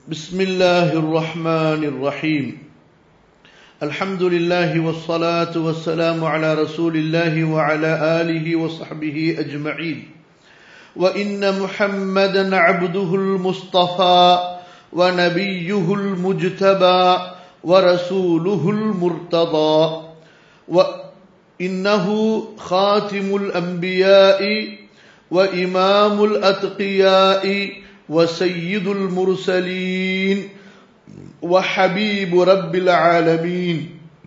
بسم الله الرحمن الرحيم الحمد لله والصلاة والسلام على رسول الله وعلى آله وصحبه أجمعين وإن محمدا عبده المصطفى ونبيه المجتبى ورسوله المرتضى وإنه خاتم الأنبياء وإمام الأتقياء وسيد المرسلين وحبيب رب العالمين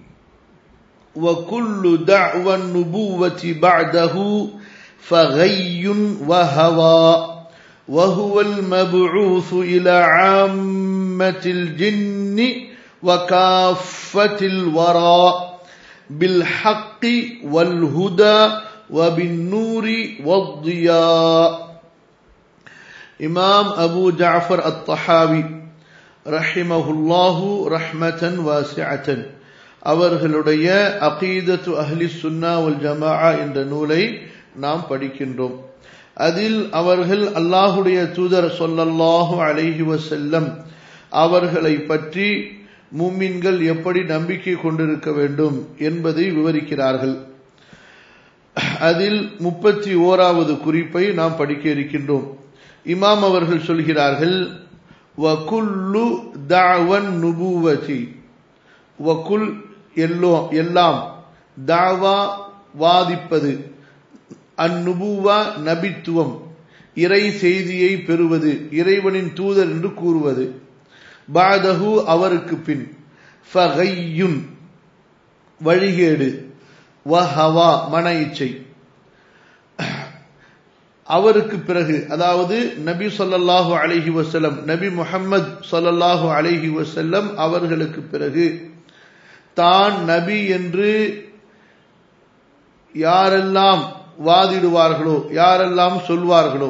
وكل دعوى النبوة بعده فغي وهوى وهو المبعوث إلى عامة الجن وكافة الورى بالحق والهدى وبالنور والضياء இமாம் அபு ஜாஃபர் அத் தஹாவி ரஹிமஹுல்லாஹு ரஹ்மத்தன் வாசிஅத்தன் அவர்களுடைய அகீதத்து அஹ்லி சுன்னா வல் ஜமாஆ என்ற நூலை நாம் படிக்கின்றோம் அதில் அவர்கள் அல்லாஹுடைய தூதர் சொல்லல்லாஹு அலைஹி வசல்லம் அவர்களை பற்றி மூமின்கள் எப்படி நம்பிக்கை கொண்டிருக்க வேண்டும் என்பதை விவரிக்கிறார்கள் அதில் முப்பத்தி ஓராவது குறிப்பை நாம் படிக்க இருக்கின்றோம் இமாம் அவர்கள் சொல்கிறார்கள் வகுல்லு தாவன் நுபுவதி வகுல் எல்லோ எல்லாம் தாவா வாதிப்பது அந்நுபுவா நபித்துவம் இறை செய்தியை பெறுவது இறைவனின் தூதர் என்று கூறுவது பாதகு அவருக்கு பின் ஃபகையுன் வழிகேடு வஹவா மன இச்சை அவருக்கு பிறகு அதாவது நபி சொல்லல்லாஹு அலஹி வசல்லம் நபி முகம்மது சொல்லல்லாஹு அலஹி வசல்லம் அவர்களுக்கு பிறகு தான் நபி என்று யாரெல்லாம் வாதிடுவார்களோ யாரெல்லாம் சொல்வார்களோ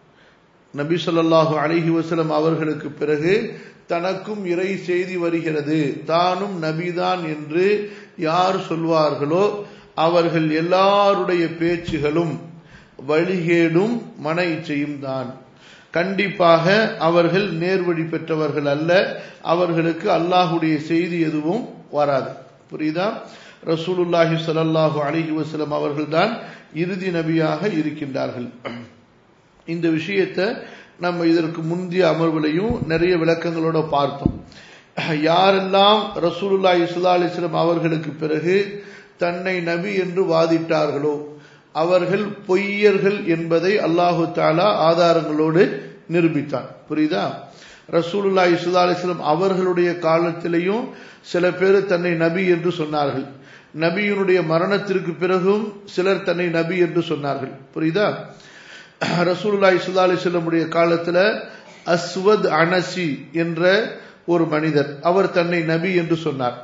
நபி சொல்லாஹு அலஹி வசலம் அவர்களுக்கு பிறகு தனக்கும் இறை செய்தி வருகிறது தானும் நபிதான் என்று யார் சொல்வார்களோ அவர்கள் எல்லாருடைய பேச்சுகளும் வழிகேடும் மன இச்சையும் தான் கண்டிப்பாக அவர்கள் நேர்வழி பெற்றவர்கள் அல்ல அவர்களுக்கு அல்லாஹுடைய செய்தி எதுவும் வராது புரியுதா ரசூலுல்லாஹி சல்லாஹு அலிஹி வசலம் அவர்கள்தான் இறுதி நபியாக இருக்கின்றார்கள் இந்த விஷயத்தை நம்ம இதற்கு முந்தைய அமர்வுலையும் நிறைய விளக்கங்களோட பார்த்தோம் யாரெல்லாம் ரசூலுல்லாஹி சுல்லா அலிஸ்லாம் அவர்களுக்கு பிறகு தன்னை நபி என்று வாதிட்டார்களோ அவர்கள் பொய்யர்கள் என்பதை அல்லாஹு தாலா ஆதாரங்களோடு நிரூபித்தான் புரியுதா ரசூலுல்லா இசுதா அலிஸ்லாம் அவர்களுடைய காலத்திலையும் சில பேர் தன்னை நபி என்று சொன்னார்கள் நபியினுடைய மரணத்திற்கு பிறகும் சிலர் தன்னை நபி என்று சொன்னார்கள் புரியுதா ரசூலுல்லா இசுதா அலிஸ்லமுடைய காலத்துல அஸ்வத் அனசி என்ற ஒரு மனிதர் அவர் தன்னை நபி என்று சொன்னார்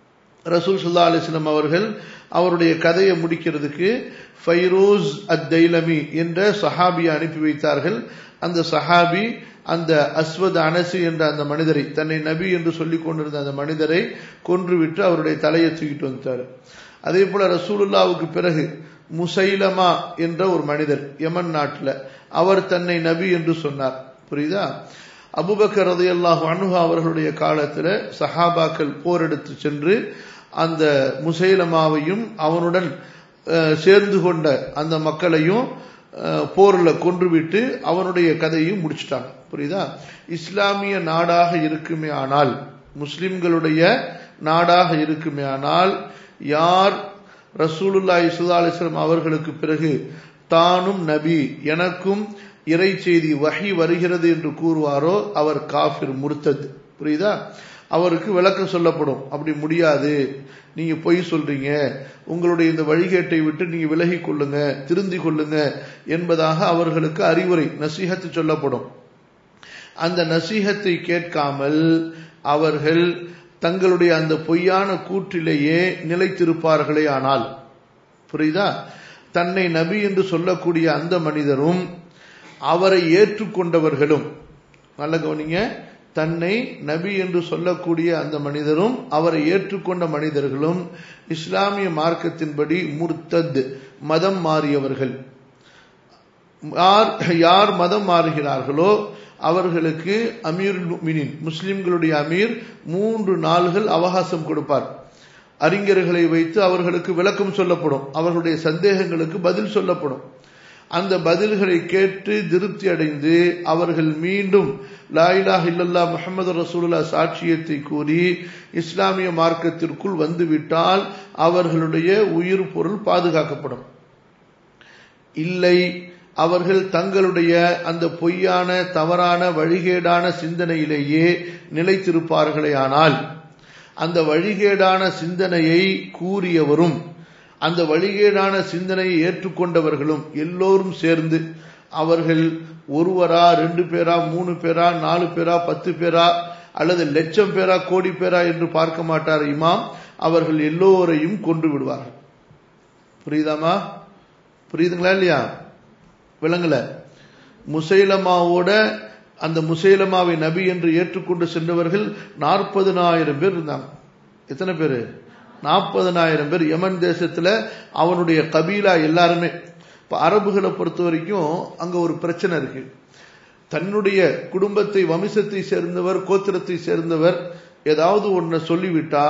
ரசூல் சுல்லா அலிஸ்லாம் அவர்கள் அவருடைய கதையை முடிக்கிறதுக்கு ஃபைரோஸ் அத் தைலமி என்ற சஹாபியை அனுப்பி வைத்தார்கள் அந்த சஹாபி அந்த அஸ்வத் அனசு என்ற அந்த மனிதரை தன்னை நபி என்று சொல்லிக் கொண்டிருந்த அந்த மனிதரை கொன்றுவிட்டு அவருடைய தலையை தூக்கிட்டு வந்துட்டார் அதே போல ரசூலுல்லாவுக்கு பிறகு முசைலமா என்ற ஒரு மனிதர் யமன் நாட்டில் அவர் தன்னை நபி என்று சொன்னார் புரியுதா அபுபக்கர் ரதையல்லாஹு அனுகா அவர்களுடைய காலத்தில் சஹாபாக்கள் போரெடுத்து சென்று அந்த முசைலமாவையும் அவனுடன் சேர்ந்து கொண்ட அந்த மக்களையும் போரில் கொன்றுவிட்டு அவனுடைய கதையும் முடிச்சிட்டாங்க புரியுதா இஸ்லாமிய நாடாக இருக்குமே ஆனால் முஸ்லிம்களுடைய நாடாக இருக்குமே ஆனால் யார் ரசூலுல்லா இசுதா அலிஸ்லாம் அவர்களுக்கு பிறகு தானும் நபி எனக்கும் இறை செய்தி வகை வருகிறது என்று கூறுவாரோ அவர் காஃபிர் முர்த்தது புரியுதா அவருக்கு விளக்கம் சொல்லப்படும் அப்படி முடியாது நீங்க பொய் சொல்றீங்க உங்களுடைய இந்த வழிகேட்டை விட்டு நீங்க விலகி கொள்ளுங்க திருந்தி கொள்ளுங்க என்பதாக அவர்களுக்கு அறிவுரை நசீகத்து சொல்லப்படும் அந்த நசீகத்தை கேட்காமல் அவர்கள் தங்களுடைய அந்த பொய்யான கூற்றிலேயே நிலைத்திருப்பார்களே ஆனால் புரியுதா தன்னை நபி என்று சொல்லக்கூடிய அந்த மனிதரும் அவரை ஏற்றுக்கொண்டவர்களும் நல்ல கவனிங்க தன்னை நபி என்று சொல்லக்கூடிய அந்த மனிதரும் அவரை ஏற்றுக்கொண்ட மனிதர்களும் இஸ்லாமிய மார்க்கத்தின்படி முர்த்தத் மதம் மாறியவர்கள் யார் யார் மதம் மாறுகிறார்களோ அவர்களுக்கு அமீர் முமினின் முஸ்லிம்களுடைய அமீர் மூன்று நாள்கள் அவகாசம் கொடுப்பார் அறிஞர்களை வைத்து அவர்களுக்கு விளக்கம் சொல்லப்படும் அவர்களுடைய சந்தேகங்களுக்கு பதில் சொல்லப்படும் அந்த பதில்களை கேட்டு திருப்தி அடைந்து அவர்கள் மீண்டும் லாயிலாஹ் இல்லல்லா முகமது ரசூலுல்லா சாட்சியத்தை கூறி இஸ்லாமிய மார்க்கத்திற்குள் வந்துவிட்டால் அவர்களுடைய உயிர் பொருள் பாதுகாக்கப்படும் இல்லை அவர்கள் தங்களுடைய அந்த பொய்யான தவறான வழிகேடான சிந்தனையிலேயே நிலைத்திருப்பார்களே ஆனால் அந்த வழிகேடான சிந்தனையை கூறியவரும் அந்த வழிகேடான சிந்தனையை ஏற்றுக்கொண்டவர்களும் எல்லோரும் சேர்ந்து அவர்கள் ஒருவரா ரெண்டு பேரா மூணு பேரா நாலு பேரா பத்து பேரா அல்லது லட்சம் பேரா கோடி பேரா என்று பார்க்க மாட்டார் இமாம் அவர்கள் எல்லோரையும் கொண்டு விடுவார்கள் புரியுதாமா புரியுதுங்களா இல்லையா விளங்கல முசைலமாவோட அந்த முசைலமாவை நபி என்று ஏற்றுக்கொண்டு சென்றவர்கள் நாற்பதுனாயிரம் பேர் இருந்தாங்க எத்தனை பேரு நாற்பதனாயிரம் பேர் யமன் தேசத்துல அவனுடைய கபீலா எல்லாருமே இப்ப அரபுகளை பொறுத்த வரைக்கும் அங்க ஒரு பிரச்சனை இருக்கு தன்னுடைய குடும்பத்தை வம்சத்தை சேர்ந்தவர் கோத்திரத்தை சேர்ந்தவர் ஏதாவது ஒன்ன சொல்லிவிட்டா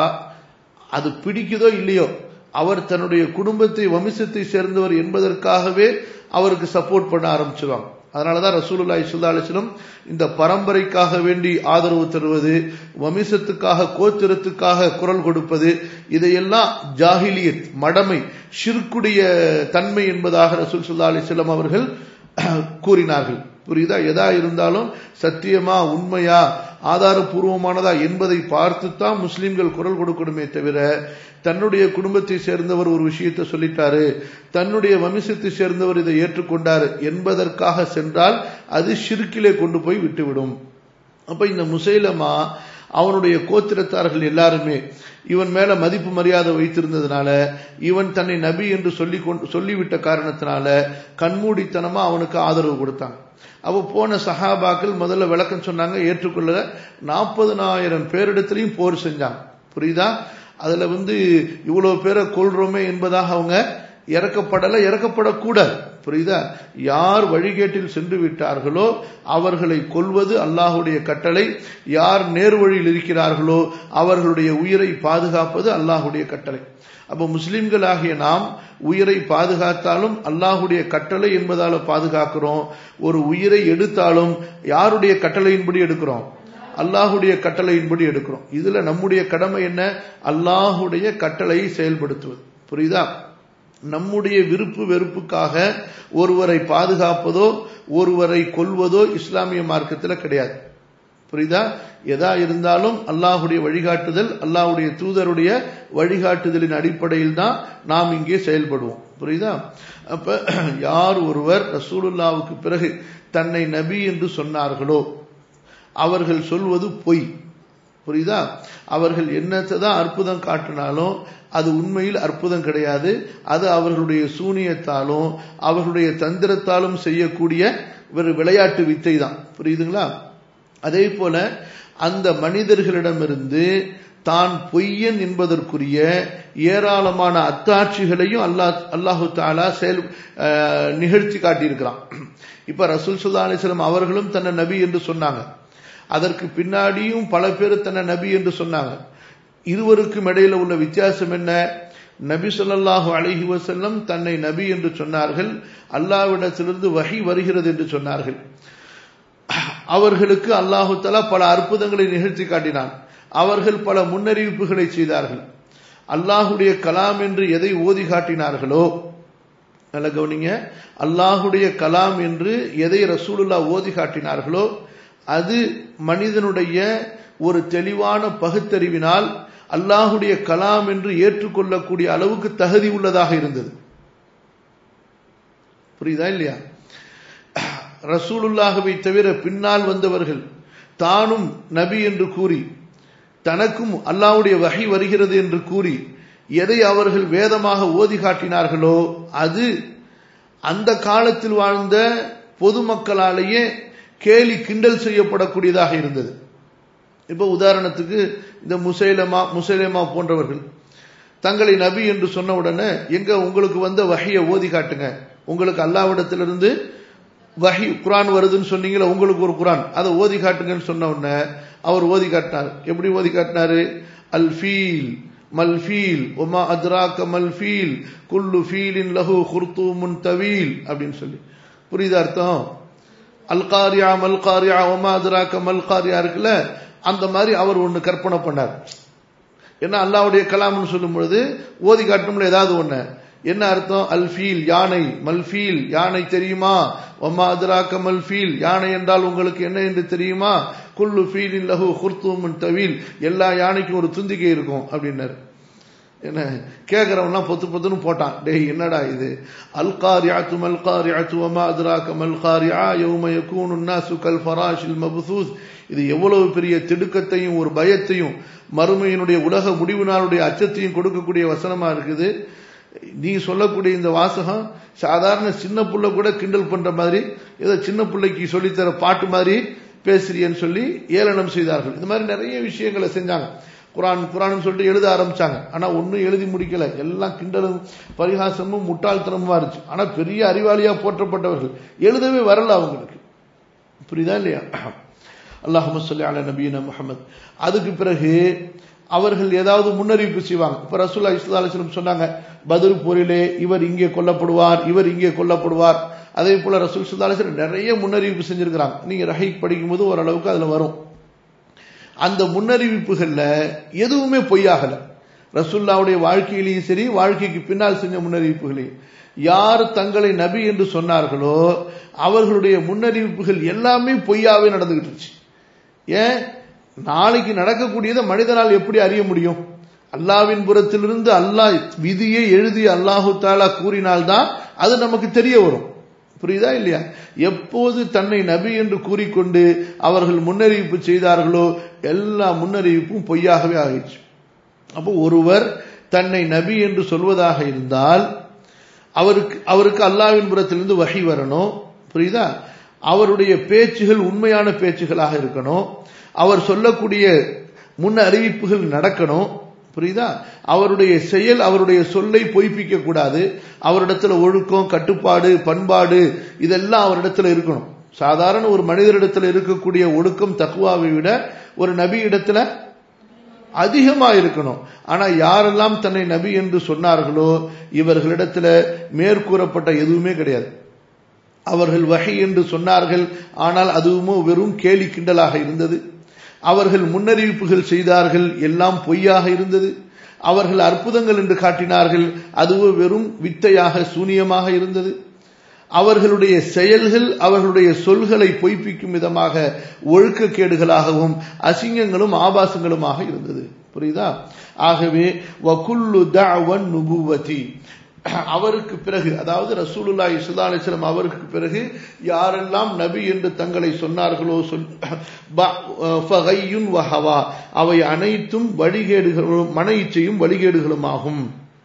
அது பிடிக்குதோ இல்லையோ அவர் தன்னுடைய குடும்பத்தை வம்சத்தை சேர்ந்தவர் என்பதற்காகவே அவருக்கு சப்போர்ட் பண்ண ஆரம்பிச்சிருவாங்க அதனாலதான் ரசூலுல்லா இசுல்லா அலிஸ்லம் இந்த பரம்பரைக்காக வேண்டி ஆதரவு தருவது வமிசத்துக்காக கோத்திரத்துக்காக குரல் கொடுப்பது இதையெல்லாம் ஜாகிலியத் மடமை ஷிர்குடைய தன்மை என்பதாக ரசூல் சுல்லா அலிஸ்லம் அவர்கள் கூறினார்கள் புரியுதா எதா இருந்தாலும் சத்தியமா உண்மையா ஆதாரபூர்வமானதா என்பதை பார்த்துத்தான் முஸ்லிம்கள் குரல் கொடுக்கணுமே தவிர தன்னுடைய குடும்பத்தை சேர்ந்தவர் ஒரு விஷயத்தை சொல்லிட்டாரு தன்னுடைய வம்சத்தை சேர்ந்தவர் இதை ஏற்றுக்கொண்டார் என்பதற்காக சென்றால் அது ஷிர்கிலே கொண்டு போய் விட்டுவிடும் அப்ப இந்த முசைலமா அவனுடைய கோத்திரத்தார்கள் எல்லாருமே இவன் மேல மதிப்பு மரியாதை வைத்திருந்ததுனால இவன் தன்னை நபி என்று சொல்லி கொண்டு சொல்லிவிட்ட காரணத்தினால கண்மூடித்தனமா அவனுக்கு ஆதரவு கொடுத்தாங்க அவ போன சஹாபாக்கள் முதல்ல விளக்கம் சொன்னாங்க ஏற்றுக்கொள்ள நாற்பதுனாயிரம் பேரிடத்திலையும் போர் செஞ்சாங்க புரியுதா அதுல வந்து இவ்வளவு பேரை கொள்றோமே என்பதாக அவங்க இறக்கப்படல இறக்கப்படக்கூடாது புரியுதா யார் வழிகேட்டில் சென்று விட்டார்களோ அவர்களை கொல்வது அல்லாஹுடைய கட்டளை யார் நேர்வழியில் இருக்கிறார்களோ அவர்களுடைய உயிரை பாதுகாப்பது அல்லாஹுடைய கட்டளை அப்ப முஸ்லிம்களாகிய நாம் உயிரை பாதுகாத்தாலும் அல்லாஹுடைய கட்டளை என்பதால பாதுகாக்கிறோம் ஒரு உயிரை எடுத்தாலும் யாருடைய கட்டளையின்படி எடுக்கிறோம் அல்லாஹுடைய கட்டளையின்படி எடுக்கிறோம் இதுல நம்முடைய கடமை என்ன அல்லாஹுடைய கட்டளையை செயல்படுத்துவது புரியுதா நம்முடைய விருப்பு வெறுப்புக்காக ஒருவரை பாதுகாப்பதோ ஒருவரை கொல்வதோ இஸ்லாமிய மார்க்கத்தில் கிடையாது புரியுதா எதா இருந்தாலும் அல்லாஹுடைய வழிகாட்டுதல் அல்லாஹுடைய தூதருடைய வழிகாட்டுதலின் அடிப்படையில் தான் நாம் இங்கே செயல்படுவோம் புரியுதா அப்ப யார் ஒருவர் ரசூலுல்லாவுக்கு பிறகு தன்னை நபி என்று சொன்னார்களோ அவர்கள் சொல்வது பொய் புரியுதா அவர்கள் என்னத்தை தான் அற்புதம் காட்டினாலும் அது உண்மையில் அற்புதம் கிடையாது அது அவர்களுடைய சூனியத்தாலும் அவர்களுடைய தந்திரத்தாலும் செய்யக்கூடிய ஒரு விளையாட்டு வித்தை தான் புரியுதுங்களா அதே போல அந்த மனிதர்களிடமிருந்து தான் பொய்யன் என்பதற்குரிய ஏராளமான அத்தாட்சிகளையும் அல்லாஹ் அல்லாஹு தாலா செயல் நிகழ்ச்சி காட்டியிருக்கிறான் இப்ப ரசூல் சுல்லா அலிஸ்லாம் அவர்களும் தன்னை நபி என்று சொன்னாங்க அதற்கு பின்னாடியும் பல பேர் தன்னை நபி என்று சொன்னாங்க இருவருக்கும் இடையில உள்ள வித்தியாசம் என்ன நபி சொல்லாஹு அலஹி வசல்லம் தன்னை நபி என்று சொன்னார்கள் அல்லாவிடத்திலிருந்து வகை வருகிறது என்று சொன்னார்கள் அவர்களுக்கு அல்லாஹு தலா பல அற்புதங்களை நிகழ்த்தி காட்டினான் அவர்கள் பல முன்னறிவிப்புகளை செய்தார்கள் அல்லாஹுடைய கலாம் என்று எதை ஓதி காட்டினார்களோ நல்ல கவனிங்க அல்லாஹுடைய கலாம் என்று எதை ரசூலுல்லா ஓதி காட்டினார்களோ அது மனிதனுடைய ஒரு தெளிவான பகுத்தறிவினால் அல்லாஹுடைய கலாம் என்று ஏற்றுக்கொள்ளக்கூடிய அளவுக்கு தகுதி உள்ளதாக இருந்தது புரியுதா இல்லையா ரசூலுல்லாகவை தவிர பின்னால் வந்தவர்கள் தானும் நபி என்று கூறி தனக்கும் அல்லாவுடைய வகை வருகிறது என்று கூறி எதை அவர்கள் வேதமாக ஓதி காட்டினார்களோ அது அந்த காலத்தில் வாழ்ந்த பொதுமக்களாலேயே கேலி கிண்டல் செய்யப்படக்கூடியதாக இருந்தது இப்ப உதாரணத்துக்கு இந்த முசைலமா முசைலமா போன்றவர்கள் தங்களை நபி என்று சொன்ன உடனே எங்க உங்களுக்கு வந்த வகையை ஓதி காட்டுங்க உங்களுக்கு அல்லாவிடத்திலிருந்து வஹி குரான் வருதுன்னு சொன்னீங்களா உங்களுக்கு ஒரு குரான் அதை ஓதி காட்டுங்கன்னு சொன்ன உடனே அவர் ஓதி காட்டினார் எப்படி ஓதி காட்டினாரு அல் ஃபீல் மல் ஃபீல் ஒமா அத்ராக்க மல் ஃபீல் குல்லு ஃபீலின் லஹு குர்தூமுன் தவீல் அப்படின்னு சொல்லி புரியுதா அர்த்தம் அல் காரியா மல் காரியா ஒமா அத்ராக்க மல் காரியா இருக்குல்ல அந்த மாதிரி அவர் ஒன்று கற்பனை பண்ணார் ஏன்னா அல்லாவுடைய கலாம்னு சொல்லும் பொழுது ஓதி காட்டணும்ல ஏதாவது ஒண்ணு என்ன அர்த்தம் அல்ஃபீல் யானை மல்ஃபீல் யானை தெரியுமா ஒமா அதிராக்க மல்ஃபீல் யானை என்றால் உங்களுக்கு என்ன என்று தெரியுமா குல்லு ஃபீலின் லஹு குர்த்தூமன் தவீல் எல்லா யானைக்கும் ஒரு துந்திக்கை இருக்கும் அப்படின்னாரு என்ன கேட்கறவன்லாம் பொத்து பொத்துன்னு போட்டான் டேய் என்னடா இது அல்காரியாத்து மல்காரியாத்து ஒமா அதிராக்க மல்காரியா யௌம யகூனு நாசு கல் ஃபராஷில் மபுசூஸ் இது எவ்வளவு பெரிய திடுக்கத்தையும் ஒரு பயத்தையும் மறுமையினுடைய உலக முடிவு நாளுடைய அச்சத்தையும் கொடுக்கக்கூடிய வசனமா இருக்குது நீ சொல்லக்கூடிய இந்த வாசகம் சாதாரண சின்ன புள்ள கூட கிண்டல் பண்ற மாதிரி ஏதோ சின்ன பிள்ளைக்கு சொல்லித்தர பாட்டு மாதிரி பேசுறியன்னு சொல்லி ஏளனம் செய்தார்கள் இந்த மாதிரி நிறைய விஷயங்களை செஞ்சாங்க குரான் குரான் சொல்லிட்டு எழுத ஆரம்பிச்சாங்க ஆனா ஒன்னும் எழுதி முடிக்கல எல்லாம் கிண்டலும் பரிகாசமும் முட்டாள்தனமா இருந்துச்சு ஆனா பெரிய அறிவாளியா போற்றப்பட்டவர்கள் எழுதவே வரல அவங்களுக்கு புரியுதா இல்லையா அல்லாஹு சொல்லி அல நபீன முகமது அதுக்கு பிறகு அவர்கள் ஏதாவது முன்னறிவிப்பு செய்வாங்க இப்ப ரசூல்லா இஸ்லா அலிஸ்லம் சொன்னாங்க பதில் போரிலே இவர் இங்கே கொல்லப்படுவார் இவர் இங்கே கொல்லப்படுவார் அதே போல ரசூல் சுல்லா அலிஸ்லம் நிறைய முன்னறிவிப்பு செஞ்சிருக்கிறாங்க நீங்க ரஹீக் படிக்கும் போது ஓரளவுக்கு அதுல வரும் அந்த முன்னறிவிப்புகள்ல எதுவுமே பொய்யாகல ரசுல்லாவுடைய வாழ்க்கையிலையும் சரி வாழ்க்கைக்கு பின்னால் செஞ்ச முன்னறிவிப்புகளையும் யார் தங்களை நபி என்று சொன்னார்களோ அவர்களுடைய முன்னறிவிப்புகள் எல்லாமே பொய்யாவே நடந்துகிட்டு இருந்துச்சு ஏன் நாளைக்கு நடக்கக்கூடியதை மனிதனால் எப்படி அறிய முடியும் அல்லாவின் புறத்திலிருந்து அல்லாஹ் விதியை எழுதி அல்லாஹு தாலா கூறினால்தான் அது நமக்கு தெரிய வரும் புரியுதா இல்லையா எப்போது தன்னை நபி என்று கூறிக்கொண்டு அவர்கள் முன்னறிவிப்பு செய்தார்களோ எல்லா முன்னறிவிப்பும் பொய்யாகவே ஆகிடுச்சு அப்போ ஒருவர் தன்னை நபி என்று சொல்வதாக இருந்தால் அவருக்கு அவருக்கு அல்லாவின் புறத்திலிருந்து வகை வரணும் புரியுதா அவருடைய பேச்சுகள் உண்மையான பேச்சுகளாக இருக்கணும் அவர் சொல்லக்கூடிய முன் அறிவிப்புகள் நடக்கணும் புரியுதா அவருடைய செயல் அவருடைய சொல்லை பொய்ப்பிக்க கூடாது அவரிடத்துல ஒழுக்கம் கட்டுப்பாடு பண்பாடு இதெல்லாம் அவரிடத்துல இருக்கணும் சாதாரண ஒரு மனிதரிடத்துல இருக்கக்கூடிய ஒழுக்கம் தக்குவாவை விட ஒரு நபி இடத்துல அதிகமா இருக்கணும் ஆனா யாரெல்லாம் தன்னை நபி என்று சொன்னார்களோ இவர்களிடத்துல மேற்கூறப்பட்ட எதுவுமே கிடையாது அவர்கள் வகை என்று சொன்னார்கள் ஆனால் அதுவுமோ வெறும் கேலி கிண்டலாக இருந்தது அவர்கள் முன்னறிவிப்புகள் செய்தார்கள் எல்லாம் பொய்யாக இருந்தது அவர்கள் அற்புதங்கள் என்று காட்டினார்கள் அதுவோ வெறும் வித்தையாக சூனியமாக இருந்தது அவர்களுடைய செயல்கள் அவர்களுடைய சொல்களை பொய்ப்பிக்கும் விதமாக ஒழுக்கக்கேடுகளாகவும் அசிங்கங்களும் ஆபாசங்களுமாக இருந்தது புரியுதா ஆகவே வகுல்லு தவன் நுபுவதி அவருக்கு பிறகு அதாவது ரசூலுல்லா இஸ்லா அலிஸ்லாம் அவருக்கு பிறகு யாரெல்லாம் நபி என்று தங்களை சொன்னார்களோ சொல் வஹவா அவை அனைத்தும் வழிகேடுகளும் மன இச்சையும் வழிகேடுகளும் ஆகும்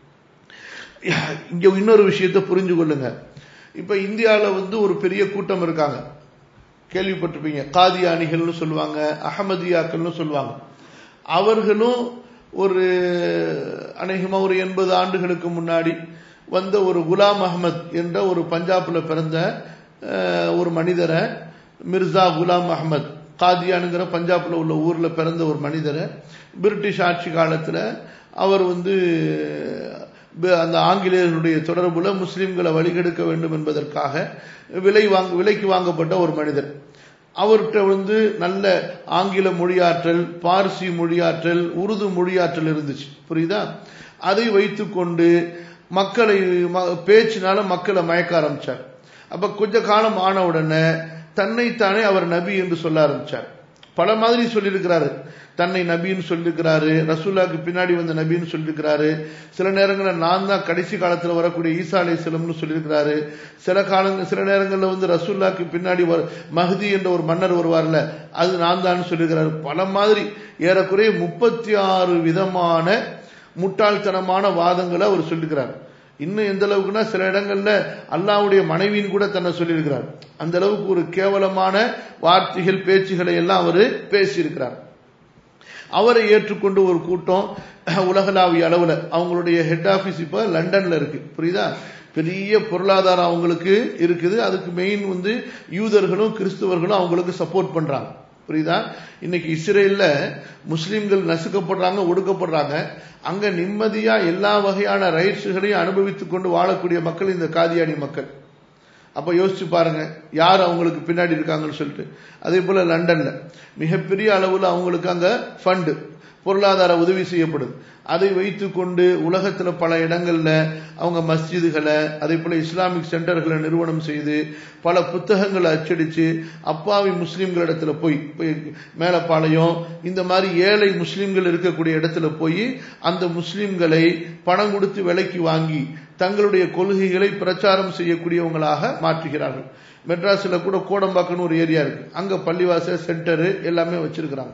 இங்க இன்னொரு விஷயத்தை புரிஞ்சு கொள்ளுங்க இப்ப இந்தியாவில் வந்து ஒரு பெரிய கூட்டம் இருக்காங்க கேள்விப்பட்டிருப்பீங்க காதியானிகள்னு சொல்லுவாங்க அகமதியாக்கள்னு சொல்லுவாங்க அவர்களும் ஒரு அநேகமா ஒரு எண்பது ஆண்டுகளுக்கு முன்னாடி வந்த ஒரு குலாம் அகமத் என்ற ஒரு பஞ்சாப்ல பிறந்த ஒரு மனிதரை மிர்சா குலாம் அகமத் காதியானுங்கிற பஞ்சாப்ல உள்ள ஊர்ல பிறந்த ஒரு மனிதரை பிரிட்டிஷ் ஆட்சி காலத்துல அவர் வந்து அந்த ஆங்கிலேயர்களுடைய தொடர்புல முஸ்லிம்களை வழிகெடுக்க வேண்டும் என்பதற்காக விலை வாங்க விலைக்கு வாங்கப்பட்ட ஒரு மனிதர் அவர்கிட்ட வந்து நல்ல ஆங்கில மொழியாற்றல் பார்சி மொழியாற்றல் உருது மொழியாற்றல் இருந்துச்சு புரியுதா அதை வைத்துக்கொண்டு மக்களை பேச்சினால மக்களை மயக்க ஆரம்பிச்சார் அப்ப கொஞ்ச காலம் ஆன உடனே தன்னைத்தானே அவர் நபி என்று சொல்ல ஆரம்பிச்சார் பல மாதிரி சொல்லியிருக்கிறாரு தன்னை நபின்னு சொல்லியிருக்கிறாரு ரசூல்லாக்கு பின்னாடி வந்த நபின்னு சொல்லியிருக்கிறாரு சில நேரங்களில் நான் தான் கடைசி காலத்தில் வரக்கூடிய ஈசா அலை செலம்னு சொல்லியிருக்கிறாரு சில காலங்கள் சில நேரங்களில் வந்து ரசூல்லாக்கு பின்னாடி வர மஹதி என்ற ஒரு மன்னர் வருவார்ல அது நான் தான் சொல்லியிருக்கிறாரு பல மாதிரி ஏறக்குறைய முப்பத்தி ஆறு விதமான முட்டாள்தனமான வாதங்களை அவர் சொல்லியிருக்கிறார் இன்னும் எந்த அளவுக்குன்னா சில இடங்கள்ல அல்லாவுடைய மனைவின்னு கூட தன்னை சொல்லியிருக்கிறார் அந்த அளவுக்கு ஒரு கேவலமான வார்த்தைகள் பேச்சுகளை எல்லாம் அவர் பேசியிருக்கிறார் அவரை ஏற்றுக்கொண்டு ஒரு கூட்டம் உலகளாவிய அளவுல அவங்களுடைய ஹெட் ஆபீஸ் இப்ப லண்டன்ல இருக்கு புரியுதா பெரிய பொருளாதாரம் அவங்களுக்கு இருக்குது அதுக்கு மெயின் வந்து யூதர்களும் கிறிஸ்தவர்களும் அவங்களுக்கு சப்போர்ட் பண்றாங்க புரியுதா இன்னைக்கு இஸ்ரேல்ல முஸ்லிம்கள் நசுக்கப்படுறாங்க ஒடுக்கப்படுறாங்க அங்க நிம்மதியா எல்லா வகையான ரைட்ஸுகளையும் அனுபவித்துக் கொண்டு வாழக்கூடிய மக்கள் இந்த காதியானி மக்கள் அப்ப யோசிச்சு பாருங்க யார் அவங்களுக்கு பின்னாடி இருக்காங்கன்னு சொல்லிட்டு அதே போல லண்டன்ல மிகப்பெரிய அளவுல அவங்களுக்கு அங்க ஃபண்டு பொருளாதார உதவி செய்யப்படுது அதை வைத்துக்கொண்டு உலகத்துல பல இடங்கள்ல அவங்க மஸ்ஜிதுகளை அதே போல இஸ்லாமிக் சென்டர்களை நிறுவனம் செய்து பல புத்தகங்களை அச்சடிச்சு அப்பாவி முஸ்லிம்களிடத்துல போய் போய் மேலப்பாளையம் இந்த மாதிரி ஏழை முஸ்லிம்கள் இருக்கக்கூடிய இடத்துல போய் அந்த முஸ்லிம்களை பணம் கொடுத்து விலைக்கு வாங்கி தங்களுடைய கொள்கைகளை பிரச்சாரம் செய்யக்கூடியவங்களாக மாற்றுகிறார்கள் மெட்ராஸில் கூட கோடம்பாக்கன்னு ஒரு ஏரியா இருக்கு அங்க பள்ளிவாசல் சென்டரு எல்லாமே வச்சிருக்கிறாங்க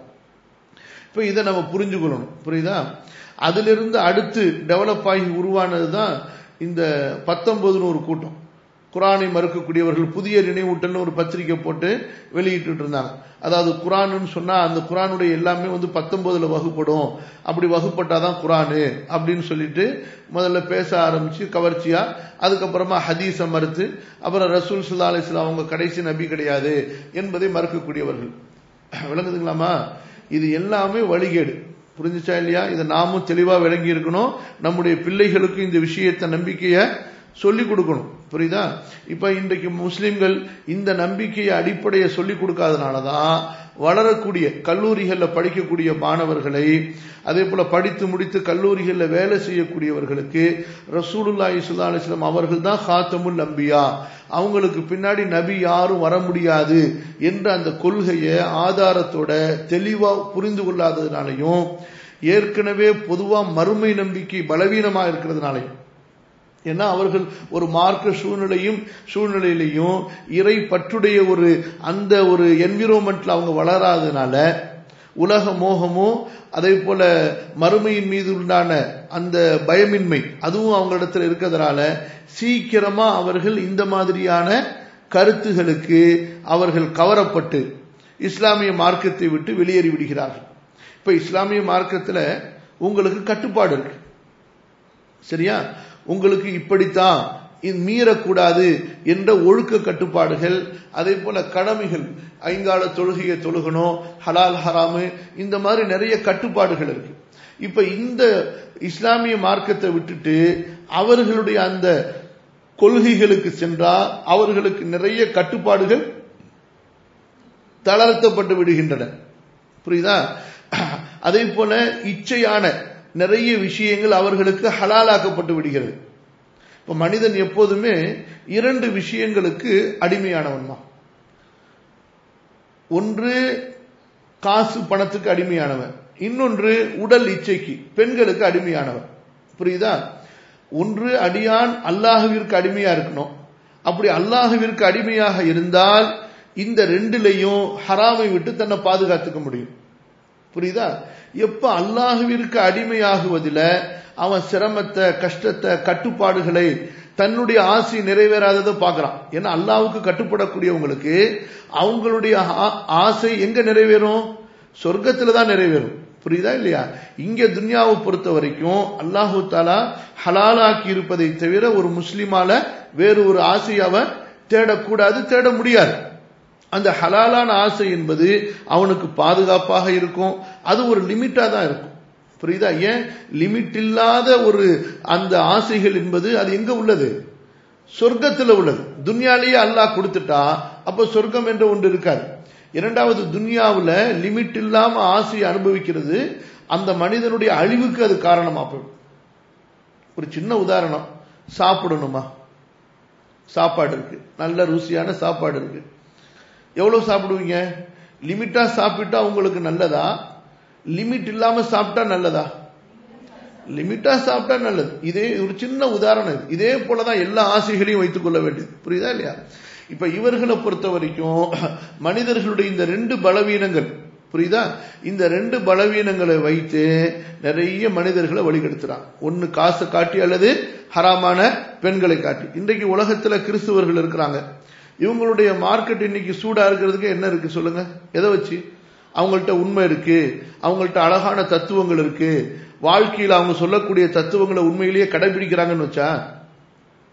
இப்போ இதை நம்ம புரிஞ்சுக்கொள்ளணும் புரியுதா அதிலிருந்து அடுத்து டெவலப் ஆகி உருவானது தான் இந்த பத்தொன்பதுன்னு ஒரு கூட்டம் குரானை மறுக்கக்கூடியவர்கள் புதிய நினைவூட்டல்னு ஒரு பத்திரிக்கை போட்டு வெளியிட்டு இருந்தாங்க அதாவது குரான்னு சொன்னா அந்த குரானுடைய எல்லாமே வந்து பத்தொன்பதுல வகுப்படும் அப்படி வகுப்பட்டாதான் குரானு அப்படின்னு சொல்லிட்டு முதல்ல பேச ஆரம்பிச்சு கவர்ச்சியா அதுக்கப்புறமா ஹதீஸை மறுத்து அப்புறம் ரசூல் சுல்லா அலிஸ்லாம் அவங்க கடைசி நபி கிடையாது என்பதை மறுக்கக்கூடியவர்கள் விளங்குதுங்களாமா இது எல்லாமே வழிகேடு புரிஞ்சுச்சா இல்லையா இதை நாமும் தெளிவா விளங்கி இருக்கணும் நம்முடைய பிள்ளைகளுக்கு இந்த விஷயத்தை நம்பிக்கைய சொல்லி கொடுக்கணும் புரியுதா இப்ப இன்றைக்கு முஸ்லிம்கள் இந்த நம்பிக்கையை அடிப்படையை சொல்லி கொடுக்காதனாலதான் வளரக்கூடிய கல்லூரிகளில் படிக்கக்கூடிய மாணவர்களை அதே போல படித்து முடித்து கல்லூரிகளில் வேலை செய்யக்கூடியவர்களுக்கு ரசூலுல்லாஹி சுல்லா அலிஸ்லாம் அவர்கள் தான் ஹாத்தமுல் நம்பியா அவங்களுக்கு பின்னாடி நபி யாரும் வர முடியாது என்ற அந்த கொள்கையை ஆதாரத்தோட தெளிவா புரிந்து கொள்ளாததுனாலையும் ஏற்கனவே பொதுவா மறுமை நம்பிக்கை பலவீனமா இருக்கிறதுனாலையும் ஏன்னா அவர்கள் ஒரு மார்க்க சூழ்நிலையும் சூழ்நிலையிலையும் இறை பற்றுடைய ஒரு அந்த ஒரு என்விரோன்மெண்ட்ல அவங்க வளராதனால உலக மோகமோ அதே போல மறுமையின் மீது உண்டான அந்த பயமின்மை அதுவும் அவங்களிடத்தில் இருக்கிறதுனால சீக்கிரமா அவர்கள் இந்த மாதிரியான கருத்துகளுக்கு அவர்கள் கவரப்பட்டு இஸ்லாமிய மார்க்கத்தை விட்டு வெளியேறி விடுகிறார்கள் இப்ப இஸ்லாமிய மார்க்கத்துல உங்களுக்கு கட்டுப்பாடு இருக்கு சரியா உங்களுக்கு இப்படித்தான் மீறக்கூடாது என்ற ஒழுக்க கட்டுப்பாடுகள் அதே போல கடமைகள் ஐங்கால தொழுகையை தொழுகணும் ஹலால் ஹராமு இந்த மாதிரி நிறைய கட்டுப்பாடுகள் இருக்கு இப்ப இந்த இஸ்லாமிய மார்க்கத்தை விட்டுட்டு அவர்களுடைய அந்த கொள்கைகளுக்கு சென்றா அவர்களுக்கு நிறைய கட்டுப்பாடுகள் தளர்த்தப்பட்டு விடுகின்றன புரியுதா அதே போல இச்சையான நிறைய விஷயங்கள் அவர்களுக்கு ஹலாலாக்கப்பட்டு விடுகிறது இப்ப மனிதன் எப்போதுமே இரண்டு விஷயங்களுக்கு அடிமையானவன் தான் ஒன்று காசு பணத்துக்கு அடிமையானவன் இன்னொன்று உடல் இச்சைக்கு பெண்களுக்கு அடிமையானவன் புரியுதா ஒன்று அடியான் அல்லாஹுவிற்கு அடிமையா இருக்கணும் அப்படி அல்லாஹுவிற்கு அடிமையாக இருந்தால் இந்த ரெண்டுலையும் ஹராமை விட்டு தன்னை பாதுகாத்துக்க முடியும் புரியுதா எப்ப அல்லாஹுவிற்கு அடிமையாகுவதில் அவன் சிரமத்தை கஷ்டத்தை கட்டுப்பாடுகளை தன்னுடைய ஆசை நிறைவேறாததை பார்க்கறான் ஏன்னா அல்லாவுக்கு கட்டுப்படக்கூடியவங்களுக்கு அவங்களுடைய ஆசை எங்க நிறைவேறும் சொர்க்கத்துல தான் நிறைவேறும் புரியுதா இல்லையா இங்க துன்யாவை பொறுத்த வரைக்கும் அல்லாஹு தாலா ஹலாலாக்கி இருப்பதை தவிர ஒரு முஸ்லிமால வேறு ஒரு ஆசை அவன் தேடக்கூடாது தேட முடியாது அந்த ஹலாலான ஆசை என்பது அவனுக்கு பாதுகாப்பாக இருக்கும் அது ஒரு லிமிட்டா தான் இருக்கும் புரியுதா ஏன் லிமிட் இல்லாத ஒரு அந்த ஆசைகள் என்பது அது எங்க உள்ளது சொர்க்கத்தில் உள்ளது துன்யாலேயே அல்லாஹ் கொடுத்துட்டா அப்ப சொர்க்கம் என்ற ஒன்று இருக்காது இரண்டாவது துன்யாவில் லிமிட் இல்லாம ஆசையை அனுபவிக்கிறது அந்த மனிதனுடைய அழிவுக்கு அது காரணமா போயிடும் ஒரு சின்ன உதாரணம் சாப்பிடணுமா சாப்பாடு இருக்கு நல்ல ருசியான சாப்பாடு இருக்கு எவ்வளவு சாப்பிடுவீங்க லிமிட்டா சாப்பிட்டா உங்களுக்கு நல்லதா லிமிட் இல்லாம சாப்பிட்டா நல்லதா லிமிட்டா சாப்பிட்டா நல்லது இதே ஒரு சின்ன உதாரணம் இதே போலதான் எல்லா ஆசைகளையும் வைத்துக் கொள்ள வேண்டியது புரியுதா இல்லையா இப்ப இவர்களை பொறுத்த வரைக்கும் மனிதர்களுடைய இந்த ரெண்டு பலவீனங்கள் புரியுதா இந்த ரெண்டு பலவீனங்களை வைத்து நிறைய மனிதர்களை வழிகெடுத்துறான் ஒன்னு காசை காட்டி அல்லது ஹராமான பெண்களை காட்டி இன்றைக்கு உலகத்துல கிறிஸ்துவர்கள் இருக்கிறாங்க இவங்களுடைய மார்க்கெட் இன்னைக்கு சூடா இருக்கிறதுக்கு என்ன இருக்கு சொல்லுங்க எதை வச்சு அவங்கள்ட்ட உண்மை இருக்கு அவங்கள்ட்ட அழகான தத்துவங்கள் இருக்கு வாழ்க்கையில் அவங்க சொல்லக்கூடிய தத்துவங்களை உண்மையிலேயே கடைபிடிக்கிறாங்கன்னு வச்சா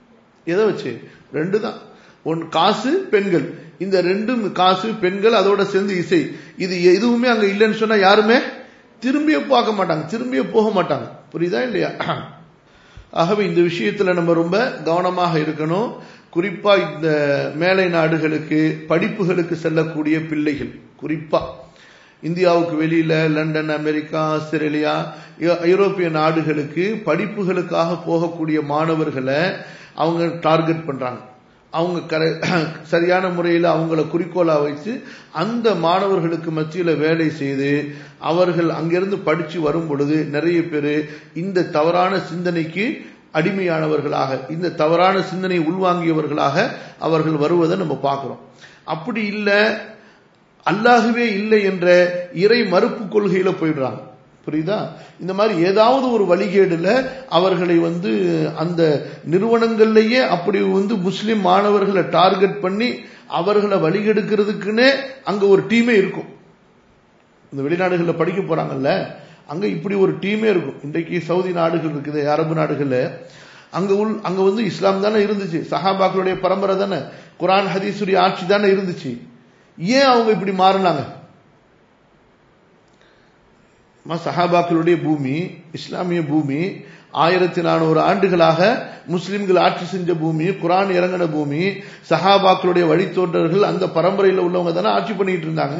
எதை வச்சு ரெண்டு தான் ஒன் காசு பெண்கள் இந்த ரெண்டும் காசு பெண்கள் அதோட சேர்ந்து இசை இது எதுவுமே அங்க இல்லைன்னு சொன்னா யாருமே திரும்பிய பார்க்க மாட்டாங்க திரும்பிய போக மாட்டாங்க புரியுதா இல்லையா ஆகவே இந்த விஷயத்துல நம்ம ரொம்ப கவனமாக இருக்கணும் குறிப்பா இந்த மேலை நாடுகளுக்கு படிப்புகளுக்கு செல்லக்கூடிய பிள்ளைகள் குறிப்பா இந்தியாவுக்கு வெளியில லண்டன் அமெரிக்கா ஆஸ்திரேலியா ஐரோப்பிய நாடுகளுக்கு படிப்புகளுக்காக போகக்கூடிய மாணவர்களை அவங்க டார்கெட் பண்றாங்க அவங்க கரை சரியான முறையில் அவங்கள குறிக்கோளா வச்சு அந்த மாணவர்களுக்கு மத்தியில் வேலை செய்து அவர்கள் அங்கிருந்து படிச்சு வரும் பொழுது நிறைய பேர் இந்த தவறான சிந்தனைக்கு அடிமையானவர்களாக இந்த தவறான சிந்தனை உள்வாங்கியவர்களாக அவர்கள் வருவதை நம்ம பார்க்கிறோம் அப்படி இல்லை அல்லாகவே இல்லை என்ற இறை மறுப்பு கொள்கையில போயிடுறாங்க புரியுதா இந்த மாதிரி ஏதாவது ஒரு வழிகேடுல அவர்களை வந்து அந்த நிறுவனங்கள்லயே அப்படி வந்து முஸ்லிம் மாணவர்களை டார்கெட் பண்ணி அவர்களை வழிகெடுக்கிறதுக்குன்னே அங்க ஒரு டீமே இருக்கும் இந்த வெளிநாடுகளில் படிக்க போறாங்கல்ல அங்க இப்படி ஒரு டீமே இருக்கும் இன்றைக்கு சவுதி நாடுகள் இருக்குது அரபு நாடுகள்ல அங்க உள் அங்க வந்து இஸ்லாம் தானே இருந்துச்சு சஹாபாக்களுடைய பரம்பரை தானே குரான் ஹதீசுடைய ஆட்சி தானே இருந்துச்சு ஏன் அவங்க இப்படி மாறினாங்க சஹாபாக்களுடைய பூமி இஸ்லாமிய பூமி ஆயிரத்தி நானூறு ஆண்டுகளாக முஸ்லிம்கள் ஆட்சி செஞ்ச பூமி குரான் இறங்கின பூமி சஹாபாக்களுடைய வழித்தோன்றர்கள் அந்த பரம்பரையில் உள்ளவங்க தானே ஆட்சி பண்ணிட்டு இருந்தாங்க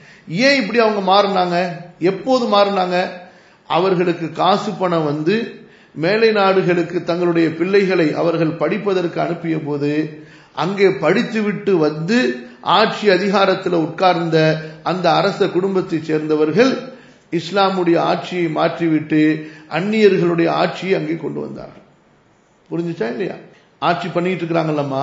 ஏன் இப்படி அவங்க மாறினாங்க எப்போது மாறினாங்க அவர்களுக்கு காசு பணம் வந்து மேலை நாடுகளுக்கு தங்களுடைய பிள்ளைகளை அவர்கள் படிப்பதற்கு அனுப்பிய போது அங்கே படித்துவிட்டு வந்து ஆட்சி அதிகாரத்தில் உட்கார்ந்த அந்த அரச குடும்பத்தைச் சேர்ந்தவர்கள் இஸ்லாமுடைய ஆட்சியை மாற்றிவிட்டு அந்நியர்களுடைய ஆட்சியை அங்கே கொண்டு வந்தார்கள் புரிஞ்சுச்சா இல்லையா ஆட்சி பண்ணிட்டு இருக்கிறாங்கல்லம்மா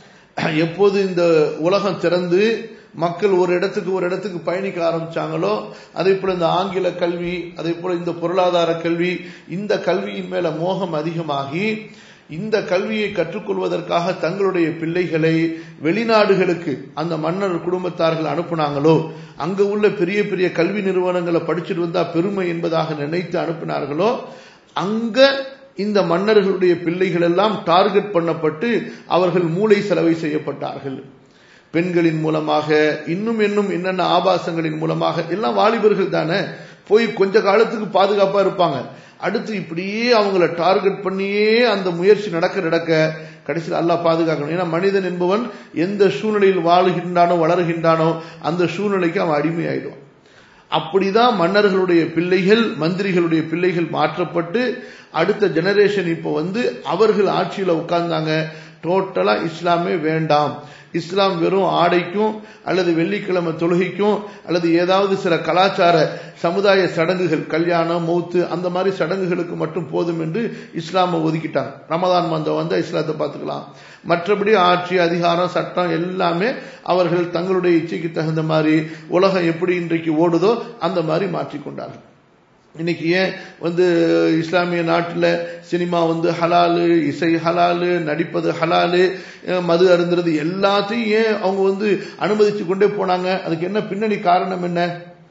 எப்போது இந்த உலகம் திறந்து மக்கள் ஒரு இடத்துக்கு ஒரு இடத்துக்கு பயணிக்க ஆரம்பிச்சாங்களோ அதே போல இந்த ஆங்கில கல்வி அதே போல இந்த பொருளாதார கல்வி இந்த கல்வியின் மேல மோகம் அதிகமாகி இந்த கல்வியை கற்றுக்கொள்வதற்காக தங்களுடைய பிள்ளைகளை வெளிநாடுகளுக்கு அந்த மன்னர் குடும்பத்தார்கள் அனுப்புனாங்களோ அங்க உள்ள பெரிய பெரிய கல்வி நிறுவனங்களை படிச்சுட்டு வந்தா பெருமை என்பதாக நினைத்து அனுப்பினார்களோ அங்க இந்த மன்னர்களுடைய பிள்ளைகள் எல்லாம் டார்கெட் பண்ணப்பட்டு அவர்கள் மூளை செலவை செய்யப்பட்டார்கள் பெண்களின் மூலமாக இன்னும் இன்னும் என்னென்ன ஆபாசங்களின் மூலமாக எல்லாம் வாலிபர்கள் தானே போய் கொஞ்ச காலத்துக்கு பாதுகாப்பா இருப்பாங்க அடுத்து இப்படியே அவங்கள டார்கெட் பண்ணியே அந்த முயற்சி நடக்க நடக்க கடைசியில் அல்லாஹ் பாதுகாக்கணும் ஏன்னா மனிதன் என்பவன் எந்த சூழ்நிலையில் வாழுகின்றானோ வளர்கின்றானோ அந்த சூழ்நிலைக்கு அவன் அடிமையாயிடுவான் அப்படிதான் மன்னர்களுடைய பிள்ளைகள் மந்திரிகளுடைய பிள்ளைகள் மாற்றப்பட்டு அடுத்த ஜெனரேஷன் இப்போ வந்து அவர்கள் ஆட்சியில உட்கார்ந்தாங்க டோட்டலா இஸ்லாமே வேண்டாம் இஸ்லாம் வெறும் ஆடைக்கும் அல்லது வெள்ளிக்கிழமை தொழுகைக்கும் அல்லது ஏதாவது சில கலாச்சார சமுதாய சடங்குகள் கல்யாணம் மௌத்து அந்த மாதிரி சடங்குகளுக்கு மட்டும் போதும் என்று இஸ்லாமை ஒதுக்கிட்டாங்க ரமதான் மந்தம் வந்தா இஸ்லாத்தை பார்த்துக்கலாம் மற்றபடி ஆட்சி அதிகாரம் சட்டம் எல்லாமே அவர்கள் தங்களுடைய இச்சைக்கு தகுந்த மாதிரி உலகம் எப்படி இன்றைக்கு ஓடுதோ அந்த மாதிரி மாற்றிக்கொண்டார்கள் இன்னைக்கு ஏன் வந்து இஸ்லாமிய நாட்டில் சினிமா வந்து ஹலாலு இசை ஹலாலு நடிப்பது ஹலாலு மது அருந்துறது எல்லாத்தையும் ஏன் அவங்க வந்து அனுமதிச்சு கொண்டே போனாங்க அதுக்கு என்ன பின்னணி காரணம் என்ன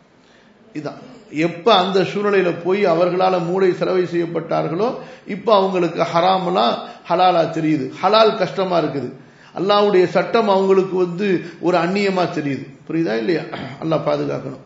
இதான் எப்ப அந்த சூழ்நிலையில போய் அவர்களால மூளை செலவை செய்யப்பட்டார்களோ இப்ப அவங்களுக்கு ஹராமெல்லாம் ஹலாலா தெரியுது ஹலால் கஷ்டமா இருக்குது அல்லாவுடைய சட்டம் அவங்களுக்கு வந்து ஒரு அந்நியமா தெரியுது புரியுதா இல்லையா அல்லாஹ் பாதுகாக்கணும்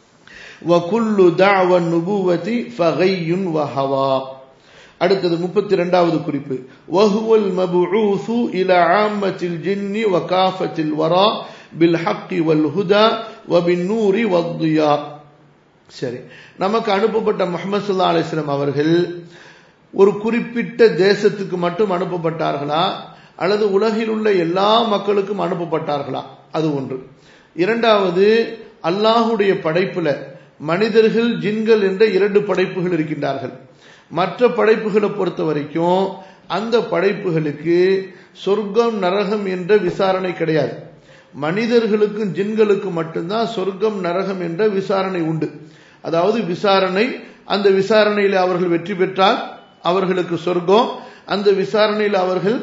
وَكُلُّ دَعْوَى النُّبُوَّةِ فَغَيٌّ وَهَوَى அடுத்தது முப்பத்தி ரெண்டாவது குறிப்பு وَهُوَ الْمَبْعُوثُ إِلَى عَامَّةِ الْجِنِّ وَكَافَةِ الْوَرَى بِالْحَقِّ وَالْهُدَى وَبِالنُّورِ وَالضِّيَاء சரி நமக்கு அனுப்பப்பட்ட முகமது சல்லா அலிஸ்லாம் அவர்கள் ஒரு குறிப்பிட்ட தேசத்துக்கு மட்டும் அனுப்பப்பட்டார்களா அல்லது உலகில் உள்ள எல்லா மக்களுக்கும் அனுப்பப்பட்டார்களா அது ஒன்று இரண்டாவது அல்லாஹுடைய படைப்புல மனிதர்கள் ஜின்கள் என்ற இரண்டு படைப்புகள் இருக்கின்றார்கள் மற்ற படைப்புகளை பொறுத்த வரைக்கும் அந்த படைப்புகளுக்கு சொர்க்கம் நரகம் என்ற விசாரணை கிடையாது மனிதர்களுக்கும் ஜின்களுக்கு மட்டும்தான் சொர்க்கம் நரகம் என்ற விசாரணை உண்டு அதாவது விசாரணை அந்த விசாரணையில் அவர்கள் வெற்றி பெற்றால் அவர்களுக்கு சொர்க்கம் அந்த விசாரணையில் அவர்கள்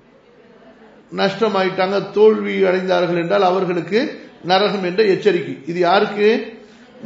நஷ்டமாயிட்டாங்க தோல்வி அடைந்தார்கள் என்றால் அவர்களுக்கு நரகம் என்ற எச்சரிக்கை இது யாருக்கு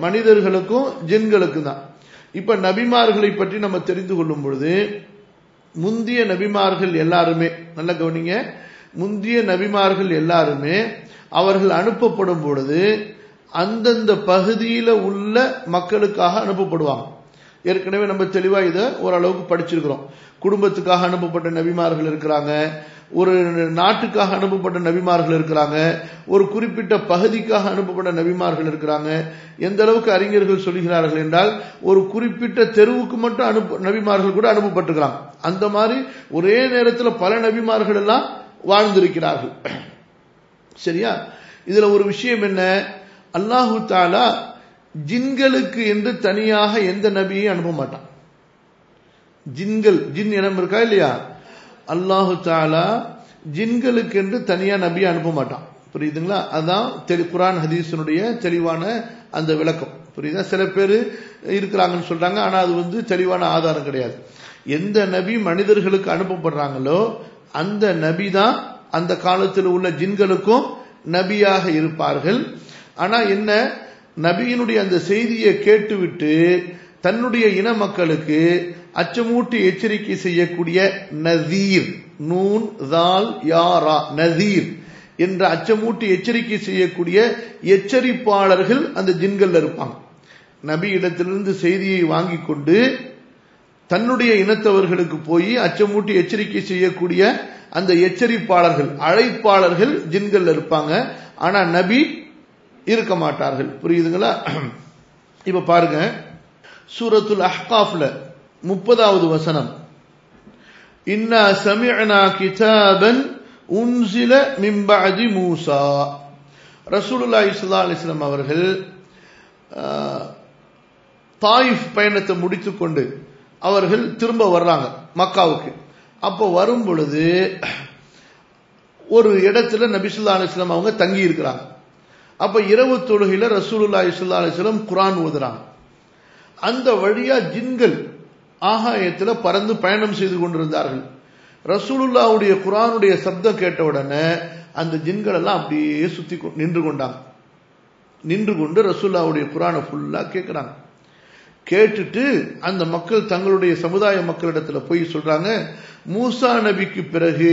மனிதர்களுக்கும் ஜின்களுக்கும் தான் இப்ப நபிமார்களை பற்றி நம்ம தெரிந்து கொள்ளும் பொழுது முந்திய நபிமார்கள் எல்லாருமே நல்ல கவனிங்க முந்திய நபிமார்கள் எல்லாருமே அவர்கள் அனுப்பப்படும் பொழுது அந்தந்த பகுதியில உள்ள மக்களுக்காக அனுப்பப்படுவாங்க ஏற்கனவே நம்ம தெளிவா இதை ஓரளவுக்கு படிச்சிருக்கிறோம் குடும்பத்துக்காக அனுப்பப்பட்ட நபிமார்கள் இருக்கிறாங்க ஒரு நாட்டுக்காக அனுப்பப்பட்ட நபிமார்கள் இருக்கிறாங்க ஒரு குறிப்பிட்ட பகுதிக்காக அனுப்பப்பட்ட நபிமார்கள் இருக்கிறாங்க எந்த அளவுக்கு அறிஞர்கள் சொல்லுகிறார்கள் என்றால் ஒரு குறிப்பிட்ட தெருவுக்கு மட்டும் அனுப்ப நபிமார்கள் கூட அனுப்பப்பட்டிருக்கிறாங்க அந்த மாதிரி ஒரே நேரத்தில் பல நபிமார்கள் எல்லாம் வாழ்ந்திருக்கிறார்கள் சரியா இதுல ஒரு விஷயம் என்ன அல்லாஹு தாலா ஜின்களுக்கு என்று தனியாக எந்த நபியையும் அனுப்ப மாட்டான் ஜின்கள் ஜின் இனம் இருக்கா இல்லையா அல்லாஹு தாலா ஜின்களுக்கு என்று தனியா நபியை அனுப்ப மாட்டான் புரியுதுங்களா அதான் தெளி குரான் ஹதீஸனுடைய தெளிவான அந்த விளக்கம் புரியுதா சில பேர் இருக்கிறாங்கன்னு சொல்றாங்க ஆனா அது வந்து தெளிவான ஆதாரம் கிடையாது எந்த நபி மனிதர்களுக்கு அனுப்பப்படுறாங்களோ அந்த நபி தான் அந்த காலத்தில் உள்ள ஜின்களுக்கும் நபியாக இருப்பார்கள் ஆனா என்ன நபியினுடைய அந்த செய்தியை கேட்டுவிட்டு தன்னுடைய இன மக்களுக்கு அச்சமூட்டி எச்சரிக்கை செய்யக்கூடிய நதீர் நூன் தால் யாரா நதீர் என்ற அச்சமூட்டி எச்சரிக்கை செய்யக்கூடிய எச்சரிப்பாளர்கள் அந்த ஜின்கள்ல இருப்பாங்க நபி இடத்திலிருந்து செய்தியை வாங்கி கொண்டு தன்னுடைய இனத்தவர்களுக்கு போய் அச்சமூட்டி எச்சரிக்கை செய்யக்கூடிய அந்த எச்சரிப்பாளர்கள் அழைப்பாளர்கள் ஜின்கள் இருப்பாங்க ஆனா நபி இருக்க மாட்டார்கள் புரியுதுங்களா இப்ப பாருங்க சூரத்துல் அஹ்காஃப்ல முப்பதாவது வசனம் இன்னா சமிஅனா கிதாபன் உன்சில மிம்பஅதி மூசா ரசூலுல்லாஹி ஸல்லல்லாஹு அலைஹி வஸல்லம் அவர்கள் தாயிஃப் பயணத்தை முடித்துக்கொண்டு அவர்கள் திரும்ப வர்றாங்க மக்காவுக்கு அப்போ வரும் பொழுது ஒரு இடத்துல நபிசுல்லா அலிஸ்லாம் அவங்க தங்கி இருக்கிறாங்க அப்ப இரவு தொழுகையில ரசூலுல்லா இஸ்லா அலிஸ்லாம் குரான் ஓதுறாங்க அந்த வழியா ஜின்கள் ஆகாயத்துல பறந்து பயணம் செய்து கொண்டிருந்தார்கள் ரசூலுல்லாவுடைய குரானுடைய சப்தம் கேட்ட உடனே அந்த ஜின்கள் எல்லாம் அப்படியே சுத்தி நின்று கொண்டாங்க நின்று கொண்டு ரசூல்லாவுடைய குரானை ஃபுல்லா கேட்கிறாங்க கேட்டுட்டு அந்த மக்கள் தங்களுடைய சமுதாய மக்களிடத்துல போய் சொல்றாங்க மூசா நபிக்கு பிறகு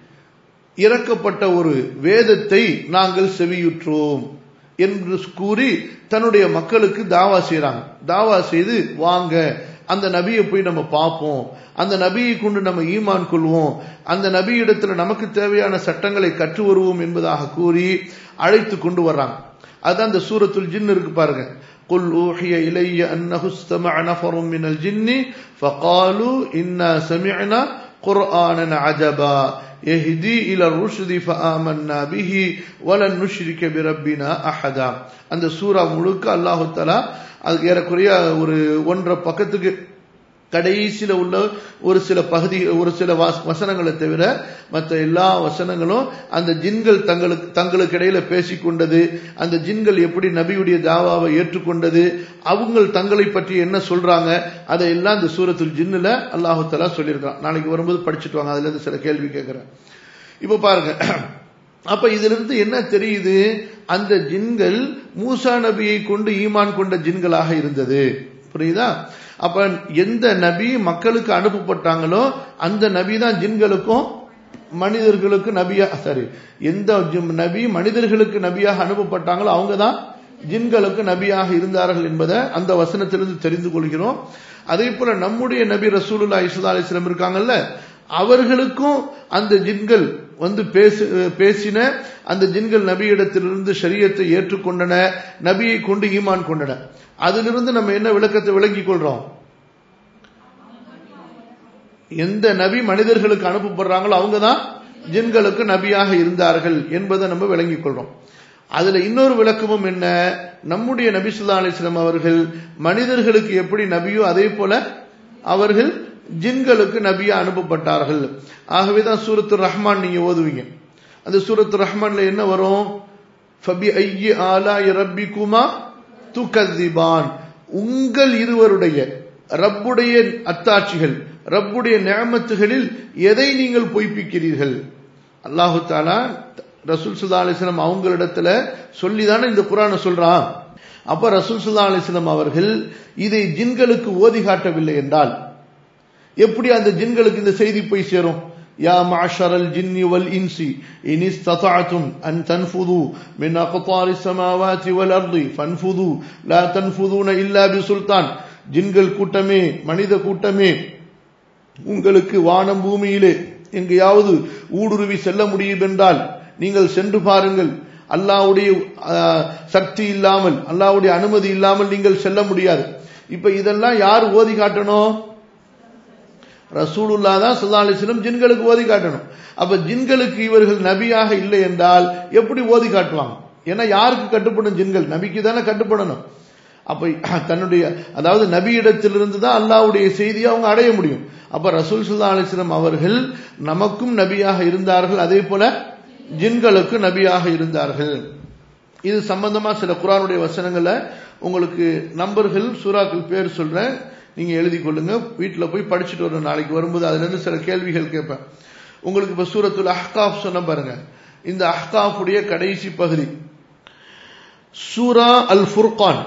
இறக்கப்பட்ட ஒரு வேதத்தை நாங்கள் செவியுற்றோம் என்று கூறி தன்னுடைய மக்களுக்கு தாவா செய்யறாங்க தாவா செய்து வாங்க அந்த நபியை போய் நம்ம பார்ப்போம் அந்த நபியை கொண்டு நம்ம ஈமான் கொள்வோம் அந்த நபியிடத்துல நமக்கு தேவையான சட்டங்களை கற்று வருவோம் என்பதாக கூறி அழைத்து கொண்டு வர்றாங்க அதான் அந்த சூரத்துல் ஜின் இருக்கு பாருங்க قل أوحي إلي أنه استمع نفر من الجن فقالوا إنا سمعنا قرآنا عجبا يهدي إلى الرشد فآمنا به ولن نشرك بربنا أحدا அந்த சூரா முழுக்க அல்லாஹு தலா அதுக்கு ஏறக்குறைய ஒரு ஒன்றரை பக்கத்துக்கு கடைசியில் உள்ள ஒரு சில பகுதி ஒரு சில வசனங்களை தவிர மற்ற எல்லா வசனங்களும் அந்த ஜின்கள் தங்களுக்கு தங்களுக்கு இடையில பேசிக்கொண்டது அந்த ஜின்கள் எப்படி நபியுடைய தாவாவை ஏற்றுக்கொண்டது அவங்க தங்களை பற்றி என்ன சொல்றாங்க அதையெல்லாம் இந்த சூரத்துல் ஜின்னுல அல்லாஹு தலா சொல்லியிருக்கான் நாளைக்கு வரும்போது படிச்சுட்டு வாங்க அதுல இருந்து சில கேள்வி கேட்கிறேன் இப்ப பாருங்க அப்ப இதுல இருந்து என்ன தெரியுது அந்த ஜின்கள் மூசா நபியை கொண்டு ஈமான் கொண்ட ஜின்களாக இருந்தது புரியுதா அப்ப எந்த நபி மக்களுக்கு அனுப்பப்பட்டாங்களோ அந்த நபி தான் ஜின்களுக்கும் மனிதர்களுக்கு நபியா சாரி எந்த நபி மனிதர்களுக்கு நபியாக அனுப்பப்பட்டாங்களோ அவங்க தான் ஜின்களுக்கு நபியாக இருந்தார்கள் என்பதை அந்த வசனத்திலிருந்து தெரிந்து கொள்கிறோம் அதே போல நம்முடைய நபி ரசூலுல்லா இஸ்லா அலிஸ்லம் இருக்காங்கல்ல அவர்களுக்கும் அந்த ஜின்கள் வந்து பேசு பேசின அந்த ஜின்கள் நபியிடத்திலிருந்து சரியத்தை ஏற்றுக்கொண்டன நபியை கொண்டு ஈமான் கொண்டன அதிலிருந்து நம்ம என்ன விளக்கத்தை விளங்கிக் கொள்றோம் எந்த நபி மனிதர்களுக்கு அனுப்பப்படுறாங்களோ அவங்க தான் ஜின்களுக்கு நபியாக இருந்தார்கள் என்பதை நம்ம விளங்கிக் கொள்றோம் அதுல இன்னொரு விளக்கமும் என்ன நம்முடைய நபி சுல்லா அலிஸ்லாம் அவர்கள் மனிதர்களுக்கு எப்படி நபியோ அதே போல அவர்கள் ஜின்களுக்கு நபியா அனுப்பப்பட்டார்கள் ஆகவேதான் சூரத்து ரஹ்மான் நீங்க ஓதுவீங்க அந்த சூரத்து ரஹ்மான்ல என்ன வரும் ஃபபி ஐய ஆலா ரப்பிக்குமா துகதிபான் உங்கள் இருவருடைய ரப்புடைய அத்தாட்சிகள் ரப்புடைய நியமத்துகளில் எதை நீங்கள் பொய்ப்பிக்கிறீர்கள் அல்லாஹு தாலா ரசூல் சுல்லா அலிஸ்லாம் அவங்களிடத்துல சொல்லிதானே இந்த குரானை சொல்றான் அப்ப ரசூல் சுல்லா அலிஸ்லாம் அவர்கள் இதை ஜின்களுக்கு ஓதி காட்டவில்லை என்றால் எப்படி அந்த ஜின்களுக்கு இந்த செய்தி போய் சேரும் யா மாஷரல் ஜின்னி வல் இன்சி இன் இஸ்ததஅதும் அன் தன்ஃபுது மின் அக்தாரி ஸமாவாதி வல் அர்தி ஃபன்ஃபுது லா தன்ஃபுதுன இல்லா பிசுல்தான் ஜின்கள் கூட்டமே மனித கூட்டமே உங்களுக்கு வானம் பூமியிலே எங்கேயாவது ஊடுருவி செல்ல முடியும் என்றால் நீங்கள் சென்று பாருங்கள் அல்லாவுடைய சக்தி இல்லாமல் அல்லாவுடைய அனுமதி இல்லாமல் நீங்கள் செல்ல முடியாது இப்ப இதெல்லாம் யார் ஓதி காட்டணும் ரசூலுல்லா தான் சுல்லாலிசிலும் ஜின்களுக்கு ஓதி காட்டணும் அப்ப ஜின்களுக்கு இவர்கள் நபியாக இல்லை என்றால் எப்படி ஓதி காட்டுவாங்க ஏன்னா யாருக்கு கட்டுப்படும் ஜின்கள் நபிக்கு தானே கட்டுப்படணும் அப்ப தன்னுடைய அதாவது நபியிடத்திலிருந்து தான் அல்லாவுடைய செய்தியை அவங்க அடைய முடியும் அப்ப ரசூல் சுல்லா அலிஸ்லாம் அவர்கள் நமக்கும் நபியாக இருந்தார்கள் அதே போல ஜின்களுக்கு நபியாக இருந்தார்கள் இது சம்பந்தமா சில குரானுடைய வசனங்களை உங்களுக்கு நம்பர்கள் சூறாக்கள் பேர் சொல்றேன் நீங்க எழுதி கொள்ளுங்க வீட்டில் போய் படிச்சுட்டு வர நாளைக்கு வரும்போது அதுல இருந்து சில கேள்விகள் கேட்பேன் உங்களுக்கு இப்ப சூரத்துல் அஹ்காப் சொன்ன பாருங்க இந்த அஹ்காஃபுடைய கடைசி பகுதி சூரா அல் ஃபுர்கான்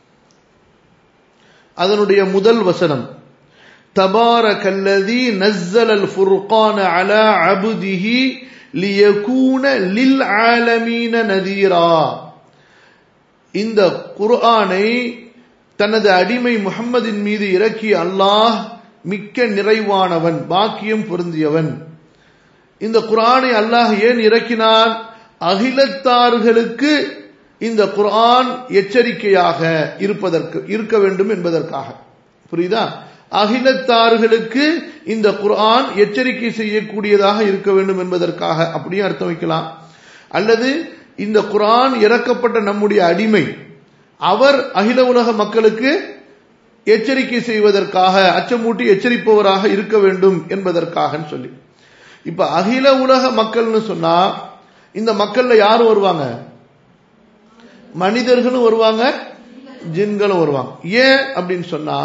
அதனுடைய முதல் வசனம் تبارك الذي نزل الفرقان على عبده ليكون للعالمين نذيرا இந்த குர்ஆனை தனது அடிமை முகம்மதின் மீது இறக்கி அல்லாஹ் மிக்க நிறைவானவன் பாக்கியம் பொருந்தியவன் இந்த குர்ஆனை அல்லாஹ் ஏன் இறக்கினான் அகிலத்தார்களுக்கு இந்த குர்ஆன் எச்சரிக்கையாக இருப்பதற்கு இருக்க வேண்டும் என்பதற்காக புரியுதா அகிலத்தார்களுக்கு இந்த குர்ஆன் எச்சரிக்கை செய்யக்கூடியதாக இருக்க வேண்டும் என்பதற்காக அப்படியே அர்த்தம் வைக்கலாம் அல்லது இந்த குர்ஆன் இறக்கப்பட்ட நம்முடைய அடிமை அவர் அகில உலக மக்களுக்கு எச்சரிக்கை செய்வதற்காக அச்சமூட்டி எச்சரிப்பவராக இருக்க வேண்டும் என்பதற்காக சொல்லி இப்ப அகில உலக மக்கள்னு சொன்னா இந்த மக்கள்ல யாரும் வருவாங்க மனிதர்களும் வருவாங்க ஜின்களும் வருவாங்க ஏன் அப்படின்னு சொன்னா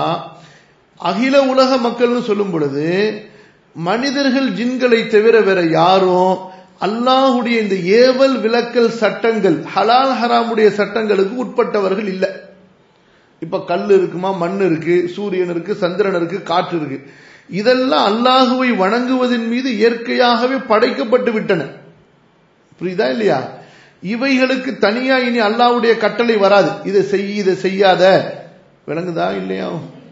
அகில உலக மக்கள்னு சொல்லும் பொழுது மனிதர்கள் ஜின்களை தவிர வேற யாரும் அல்லாஹுடைய இந்த ஏவல் விலக்கல் சட்டங்கள் ஹலால் ஹராமுடைய சட்டங்களுக்கு உட்பட்டவர்கள் இல்லை இப்ப கல் இருக்குமா மண் இருக்கு சூரியன் இருக்கு சந்திரன் இருக்கு காற்று இருக்கு இதெல்லாம் அல்லாஹுவை வணங்குவதன் மீது இயற்கையாகவே படைக்கப்பட்டு விட்டன புரியுதா இல்லையா இவைகளுக்கு தனியா இனி அல்லாஹ்வுடைய கட்டளை வராது இதை செய் இதை செய்யாத விளங்குதா இல்லையா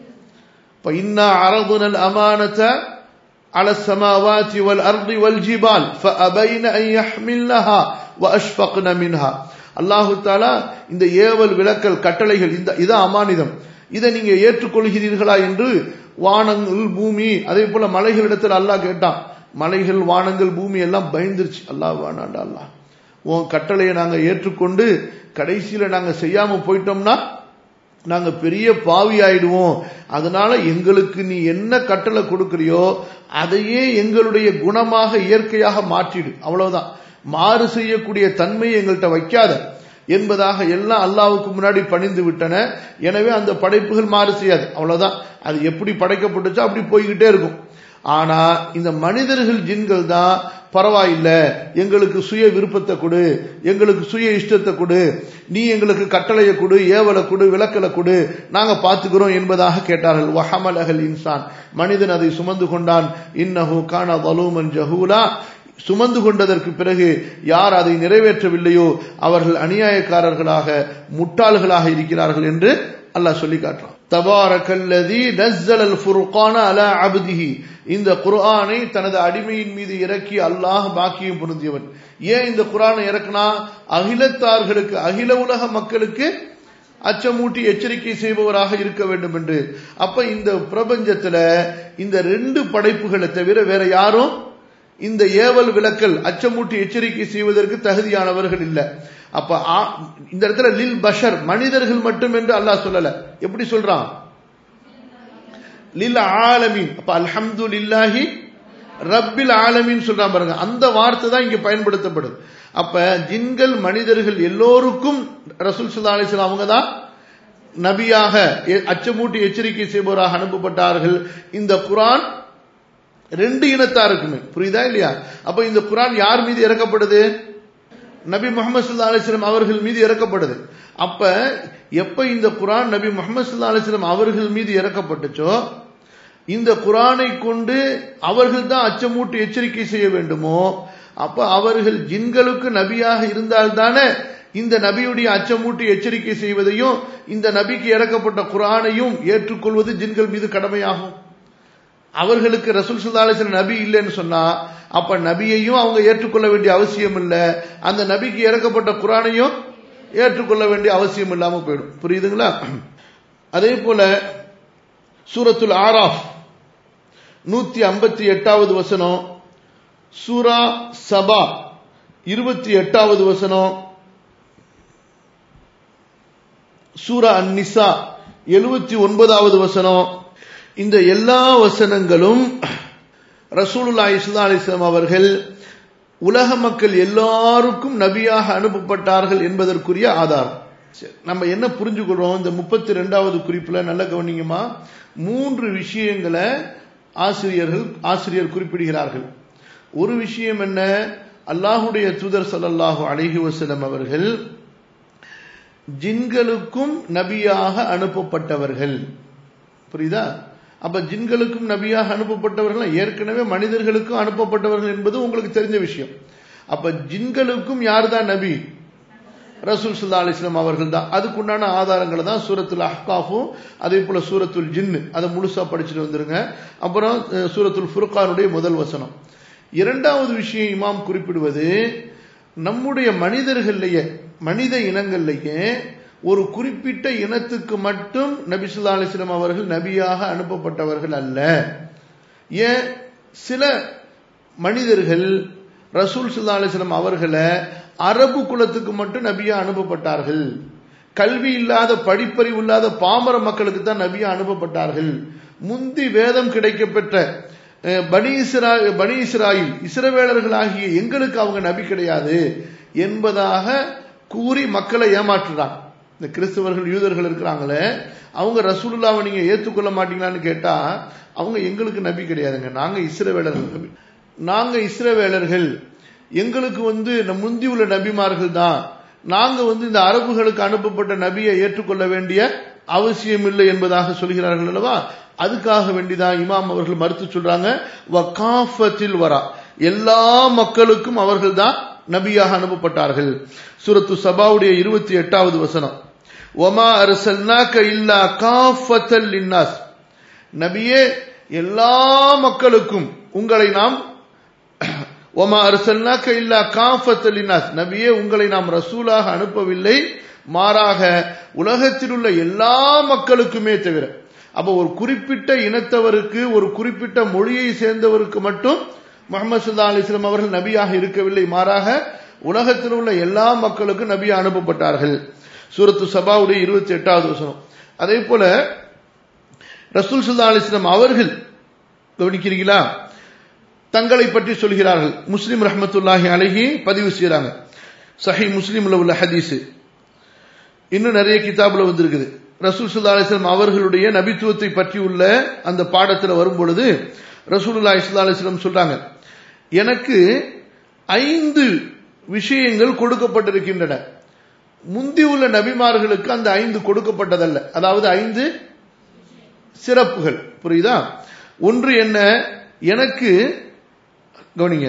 இப்ப இன்னா அரதுனல் அமானத على السماوات والأرض والجبال فأبين أن يحملنها وأشفقن منها அல்லாஹு தாலா இந்த ஏவல் விளக்கல் கட்டளைகள் இந்த இதான் அமானிதம் இதை நீங்க ஏற்றுக்கொள்கிறீர்களா என்று வானங்கள் பூமி அதே போல மலைகளிடத்தில் அல்லாஹ் கேட்டான் மலைகள் வானங்கள் பூமி எல்லாம் பயந்துருச்சு அல்லாஹ் வானாண்டா அல்லாஹ் உன் கட்டளையை நாங்க ஏற்றுக்கொண்டு கடைசியில நாங்க செய்யாம போயிட்டோம்னா நாங்க பெரிய பாவி ஆயிடுவோம் அதனால எங்களுக்கு நீ என்ன கட்டளை கொடுக்கறியோ அதையே எங்களுடைய குணமாக இயற்கையாக மாற்றிடு அவ்வளவுதான் மாறு செய்யக்கூடிய தன்மையை எங்கள்கிட்ட வைக்காத என்பதாக எல்லாம் அல்லாவுக்கு முன்னாடி பணிந்து விட்டன எனவே அந்த படைப்புகள் மாறு செய்யாது அவ்வளவுதான் அது எப்படி படைக்கப்பட்டுச்சோ அப்படி போய்கிட்டே இருக்கும் ஆனா இந்த மனிதர்கள் ஜின்கள் தான் பரவாயில்ல எங்களுக்கு சுய விருப்பத்தை கொடு எங்களுக்கு சுய இஷ்டத்தை கொடு நீ எங்களுக்கு கட்டளையை கொடு ஏவலை கொடு விளக்கலை கொடு நாங்க பார்த்துக்கிறோம் என்பதாக கேட்டார்கள் வஹமல் அகல் இன்சான் மனிதன் அதை சுமந்து கொண்டான் இன்னஹு கான வலூமன் ஜஹூலா சுமந்து கொண்டதற்கு பிறகு யார் அதை நிறைவேற்றவில்லையோ அவர்கள் அநியாயக்காரர்களாக முட்டாள்களாக இருக்கிறார்கள் என்று அல்லாஹ் சொல்லி காட்டுறான் தபாரகல்லதி நஸ்ஸலல் ஃபுர்கான அலா அப்திஹி இந்த குர்ஆனை தனது அடிமையின் மீது இறக்கி அல்லாஹ் பாக்கியம் பொருந்தியவன் ஏன் இந்த குர்ஆனை இறக்குனா அகிலத்தார்களுக்கு அகில உலக மக்களுக்கு அச்சமூட்டி எச்சரிக்கை செய்பவராக இருக்க வேண்டும் என்று அப்ப இந்த பிரபஞ்சத்துல இந்த ரெண்டு படைப்புகளை தவிர வேற யாரும் இந்த ஏவல் விளக்கல் அச்சமூட்டி எச்சரிக்கை செய்வதற்கு தகுதியானவர்கள் இல்ல அப்ப இந்த இடத்துல லில் பஷர் மனிதர்கள் மட்டும் என்று அல்லாஹ் சொல்லல எப்படி சொல்றான் லில் ஆலமீன் அப்ப அல்ஹம்து லில்லாஹி ரப்பில் ஆலமீன் சொல்றான் பாருங்க அந்த வார்த்தை தான் இங்க பயன்படுத்தப்படுது அப்ப ஜின்கள் மனிதர்கள் எல்லோருக்கும் ரசூல் சுல்லா அலிஸ்லாம் அவங்க தான் நபியாக அச்சமூட்டி எச்சரிக்கை செய்பவராக அனுப்பப்பட்டார்கள் இந்த குரான் ரெண்டு இனத்தாருக்குமே புரியுதா இல்லையா அப்ப இந்த குரான் யார் மீது இறக்கப்படுது நபி முகமது சுல்லா அலிஸ்லாம் அவர்கள் மீது இறக்கப்படுது அப்ப எப்ப இந்த குரான் நபி முகமது சுல்லா அலிஸ்லாம் அவர்கள் மீது இறக்கப்பட்டுச்சோ இந்த குரானை கொண்டு அவர்கள் தான் அச்சமூட்டி எச்சரிக்கை செய்ய வேண்டுமோ அப்ப அவர்கள் ஜின்களுக்கு நபியாக இருந்தால்தானே இந்த நபியுடைய அச்சமூட்டி எச்சரிக்கை செய்வதையும் இந்த நபிக்கு இறக்கப்பட்ட குரானையும் ஏற்றுக்கொள்வது ஜின்கள் மீது கடமையாகும் அவர்களுக்கு ரசூல் சுல்லாலிசன் நபி இல்லைன்னு சொன்னா அப்ப நபியையும் அவங்க ஏற்றுக்கொள்ள வேண்டிய அவசியம் இல்லை அந்த நபிக்கு இறக்கப்பட்ட குரானையும் ஏற்றுக்கொள்ள வேண்டிய அவசியம் இல்லாம போயிடும் புரியுதுங்களா அதே போல சூரத்துல் ஆராஃப் நூத்தி ஐம்பத்தி எட்டாவது வசனம் சூரா சபா இருபத்தி எட்டாவது வசனம் சூரா அந்நிசா எழுபத்தி ஒன்பதாவது வசனம் இந்த எல்லா வசனங்களும் ரசூலுல்லா இஸ்லா அலிஸ்லாம் அவர்கள் உலக மக்கள் எல்லாருக்கும் நபியாக அனுப்பப்பட்டார்கள் என்பதற்குரிய ஆதாரம் நம்ம என்ன புரிஞ்சுக்கிறோம் இந்த முப்பத்தி ரெண்டாவது குறிப்புல நல்ல கவனிங்கம்மா மூன்று விஷயங்களை ஆசிரியர்கள் ஆசிரியர் குறிப்பிடுகிறார்கள் ஒரு விஷயம் என்ன அல்லாஹுடைய தூதர் சல்லாஹூ அலஹி வசலம் அவர்கள் ஜின்களுக்கும் நபியாக அனுப்பப்பட்டவர்கள் புரியுதா அப்ப ஜின்களுக்கும் நபியாக அனுப்பப்பட்டவர்கள் ஏற்கனவே மனிதர்களுக்கும் அனுப்பப்பட்டவர்கள் என்பது உங்களுக்கு தெரிஞ்ச விஷயம் அப்ப ஜின்களுக்கும் யார் தான் நபி ரசூல் சுல்லா அலிஸ்லாம் அவர்கள் தான் அதுக்குண்டான ஆதாரங்களை தான் சூரத்துல் அஹ்காஃபும் அதே போல சூரத்துல் ஜின்னு அதை முழுசா படிச்சுட்டு வந்துருங்க அப்புறம் சூரத்துல் ஃபுர்கானுடைய முதல் வசனம் இரண்டாவது விஷயம் இமாம் குறிப்பிடுவது நம்முடைய மனிதர்கள்லயே மனித இனங்கள்லயே ஒரு குறிப்பிட்ட இனத்துக்கு மட்டும் நபி சொல்லா அலிஸ்லாம் அவர்கள் நபியாக அனுப்பப்பட்டவர்கள் அல்ல ஏன் சில மனிதர்கள் ரசூல் சுல்லா அலிஸ்லாம் அவர்களை அரபு குலத்துக்கு மட்டும் நபியா அனுப்பப்பட்டார்கள் கல்வி இல்லாத படிப்பறிவு இல்லாத பாமர மக்களுக்கு தான் நபியா அனுப்பப்பட்டார்கள் முந்தி வேதம் கிடைக்கப்பெற்ற பனி இஸ்ரா பனி இஸ்ராயில் இஸ்ரவேலர்களாகிய எங்களுக்கு அவங்க நபி கிடையாது என்பதாக கூறி மக்களை ஏமாற்றுறாங்க இந்த கிறிஸ்தவர்கள் யூதர்கள் இருக்கிறாங்களே அவங்க ரசூலுல்லாவை நீங்க ஏத்துக்கொள்ள மாட்டீங்களான்னு கேட்டா அவங்க எங்களுக்கு நபி கிடையாதுங்க நாங்க இஸ்ரவேலர்கள் நபி நாங்க இஸ்ரவேலர்கள் எங்களுக்கு வந்து முந்தி உள்ள நபிமார்கள் தான் நாங்க வந்து இந்த அரபுகளுக்கு அனுப்பப்பட்ட நபியை ஏற்றுக்கொள்ள வேண்டிய அவசியம் இல்லை என்பதாக சொல்கிறார்கள் அல்லவா அதுக்காக வேண்டிதான் இமாம் அவர்கள் மறுத்து சொல்றாங்க வகாஃபத்தில் வரா எல்லா மக்களுக்கும் அவர்கள் தான் நபியாக அனுப்பப்பட்டார்கள் சுரத்து சபாவுடைய இருபத்தி எட்டாவது வசனம் ஒமா அரசன்னாக்க இல்லா காஃபத்தல் லின்னாஸ் நபியே எல்லா மக்களுக்கும் உங்களை நாம் ஒமா அரசன்னாக்க இல்லா காஃபத்தல் லின்னாஸ் நபியே உங்களை நாம் ரசூலாக அனுப்பவில்லை மாறாக உலகத்தில் உள்ள எல்லா மக்களுக்குமே தவிர அப்ப ஒரு குறிப்பிட்ட இனத்தவருக்கு ஒரு குறிப்பிட்ட மொழியை சேர்ந்தவருக்கு மட்டும் முகமது சுல்லா அலிஸ்லாம் அவர்கள் நபியாக இருக்கவில்லை மாறாக உலகத்தில் உள்ள எல்லா மக்களுக்கும் நபியா அனுப்பப்பட்டார்கள் சூரத்து சபாவுடைய இருபத்தி எட்டாவது வசனம் அதே போல ரசூல் சுல்லா அலிஸ்லாம் அவர்கள் கவனிக்கிறீங்களா தங்களை பற்றி சொல்கிறார்கள் முஸ்லிம் ரஹமத்துல்லாஹி அழகி பதிவு செய்யறாங்க சஹி முஸ்லீம்ல உள்ள ஹதீஸ் இன்னும் நிறைய கிதாபுல வந்திருக்குது ரசூல் சுல்லா அலிஸ்லாம் அவர்களுடைய நபித்துவத்தை பற்றி உள்ள அந்த பாடத்தில் வரும் பொழுது ரசூலுல்லா இஸ்லா அலிஸ்லாம் சொல்றாங்க எனக்கு ஐந்து விஷயங்கள் கொடுக்கப்பட்டிருக்கின்றன முந்தி உள்ள நபிமார்களுக்கு அந்த ஐந்து கொடுக்கப்பட்டதல்ல அதாவது ஐந்து சிறப்புகள் புரியுதா ஒன்று என்ன எனக்கு கவனிங்க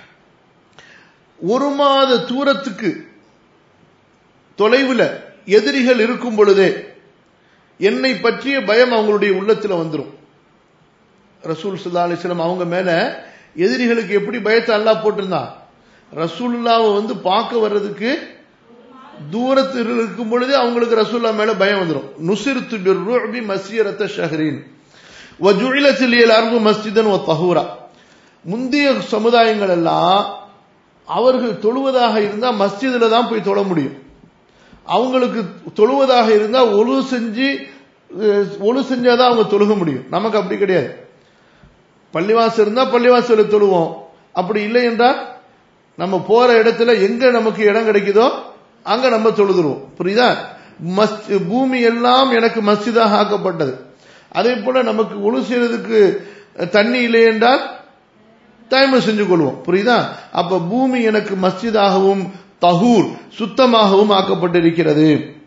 ஒரு மாத தூரத்துக்கு தொலைவில் எதிரிகள் இருக்கும் பொழுதே என்னை பற்றிய பயம் அவங்களுடைய உள்ளத்தில் வந்துடும் ரசூல் சுல்லா அலிஸ்லாம் அவங்க மேல எதிரிகளுக்கு எப்படி பயத்தை அல்லா போட்டிருந்தான் ரசூல்லாவை வந்து பார்க்க வர்றதுக்கு தூரத்தில் இருக்கும் பொழுது அவங்களுக்கு ரசூல்லா மேல பயம் வந்துடும் நுசிர்த்து பிர்ருபி மஸ்யரத்த ஷஹரீன் வஜுஇலத்தில் அர்பு மஸ்ஜிதன் ஒ தஹூரா முந்தைய சமுதாயங்கள் எல்லாம் அவர்கள் தொழுவதாக இருந்தா மஸ்ஜிதுல தான் போய் தொழ முடியும் அவங்களுக்கு தொழுவதாக இருந்தா ஒழு செஞ்சு ஒழு செஞ்சாதான் அவங்க தொழுக முடியும் நமக்கு அப்படி கிடையாது பள்ளிவாசல் இருந்தா பள்ளிவாசல தொழுவோம் அப்படி இல்லை என்றால் நம்ம போற இடத்துல எங்க நமக்கு இடம் கிடைக்குதோ அங்க நம்ம தொழுதுருவோம் புரியுதா பூமி எல்லாம் எனக்கு மஸ்ஜிதாக ஆக்கப்பட்டது அதே போல நமக்கு ஒழு செய்யறதுக்கு தண்ணி இல்லை என்றால் தயமம் செஞ்சு கொள்வோம் புரியுதா அப்ப பூமி எனக்கு மஸ்ஜிதாகவும் தகூர் சுத்தமாகவும் ஆக்கப்பட்டிருக்கிறது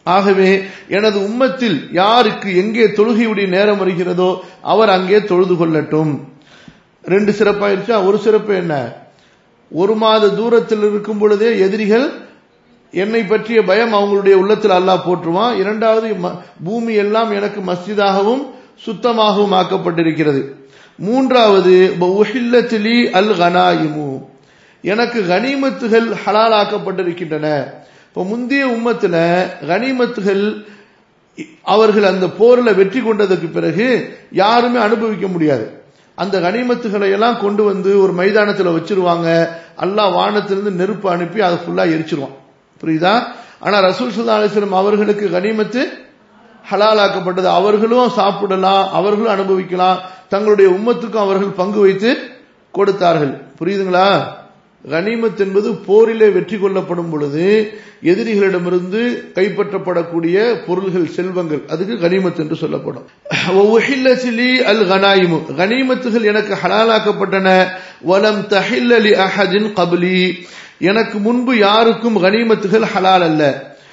ஆகவே எனது உம்மத்தில் யாருக்கு எங்கே தொழுகையுடைய நேரம் வருகிறதோ அவர் அங்கே தொழுது கொள்ளட்டும் ரெண்டு சிறப்பாயிருச்சா ஒரு சிறப்பு என்ன ஒரு மாத தூரத்தில் இருக்கும் பொழுதே எதிரிகள் என்னை பற்றிய பயம் அவங்களுடைய உள்ளத்தில் அல்லாஹ் போற்றுவான் இரண்டாவது பூமி எல்லாம் எனக்கு மஸ்ஜிதாகவும் சுத்தமாகவும் ஆக்கப்பட்டிருக்கிறது மூன்றாவது உஹில்லத்திலி அல் கனாயிமு எனக்கு கனிமத்துகள் ஹலாலாக்கப்பட்டிருக்கின்றன இப்போ முந்தைய உம்மத்தில் கனிமத்துகள் அவர்கள் அந்த போரில் வெற்றி கொண்டதுக்கு பிறகு யாருமே அனுபவிக்க முடியாது அந்த கனிமத்துகளை எல்லாம் கொண்டு வந்து ஒரு மைதானத்தில் வச்சிருவாங்க அல்லாஹ் வானத்திலிருந்து நெருப்பு அனுப்பி அதை ஃபுல்லாக எரிச்சிருவான் புரியுதா ஆனா ரசூல் சுல்லா அலிஸ்லம் அவர்களுக்கு கனிமத்து ஹலாலாக்கப்பட்டது அவர்களும் சாப்பிடலாம் அவர்களும் அனுபவிக்கலாம் தங்களுடைய உம்மத்துக்கும் அவர்கள் பங்கு வைத்து கொடுத்தார்கள் புரியுதுங்களா கனிமத் என்பது போரிலே வெற்றி கொள்ளப்படும் பொழுது எதிரிகளிடமிருந்து கைப்பற்றப்படக்கூடிய பொருள்கள் செல்வங்கள் அதுக்கு கனிமத் என்று சொல்லப்படும் அல் கனாயிமு கனிமத்துகள் எனக்கு ஹலாலாக்கப்பட்டன வலம் தஹில்லி அஹதின் கபலி எனக்கு முன்பு யாருக்கும் கனிமத்துகள் ஹலால் அல்ல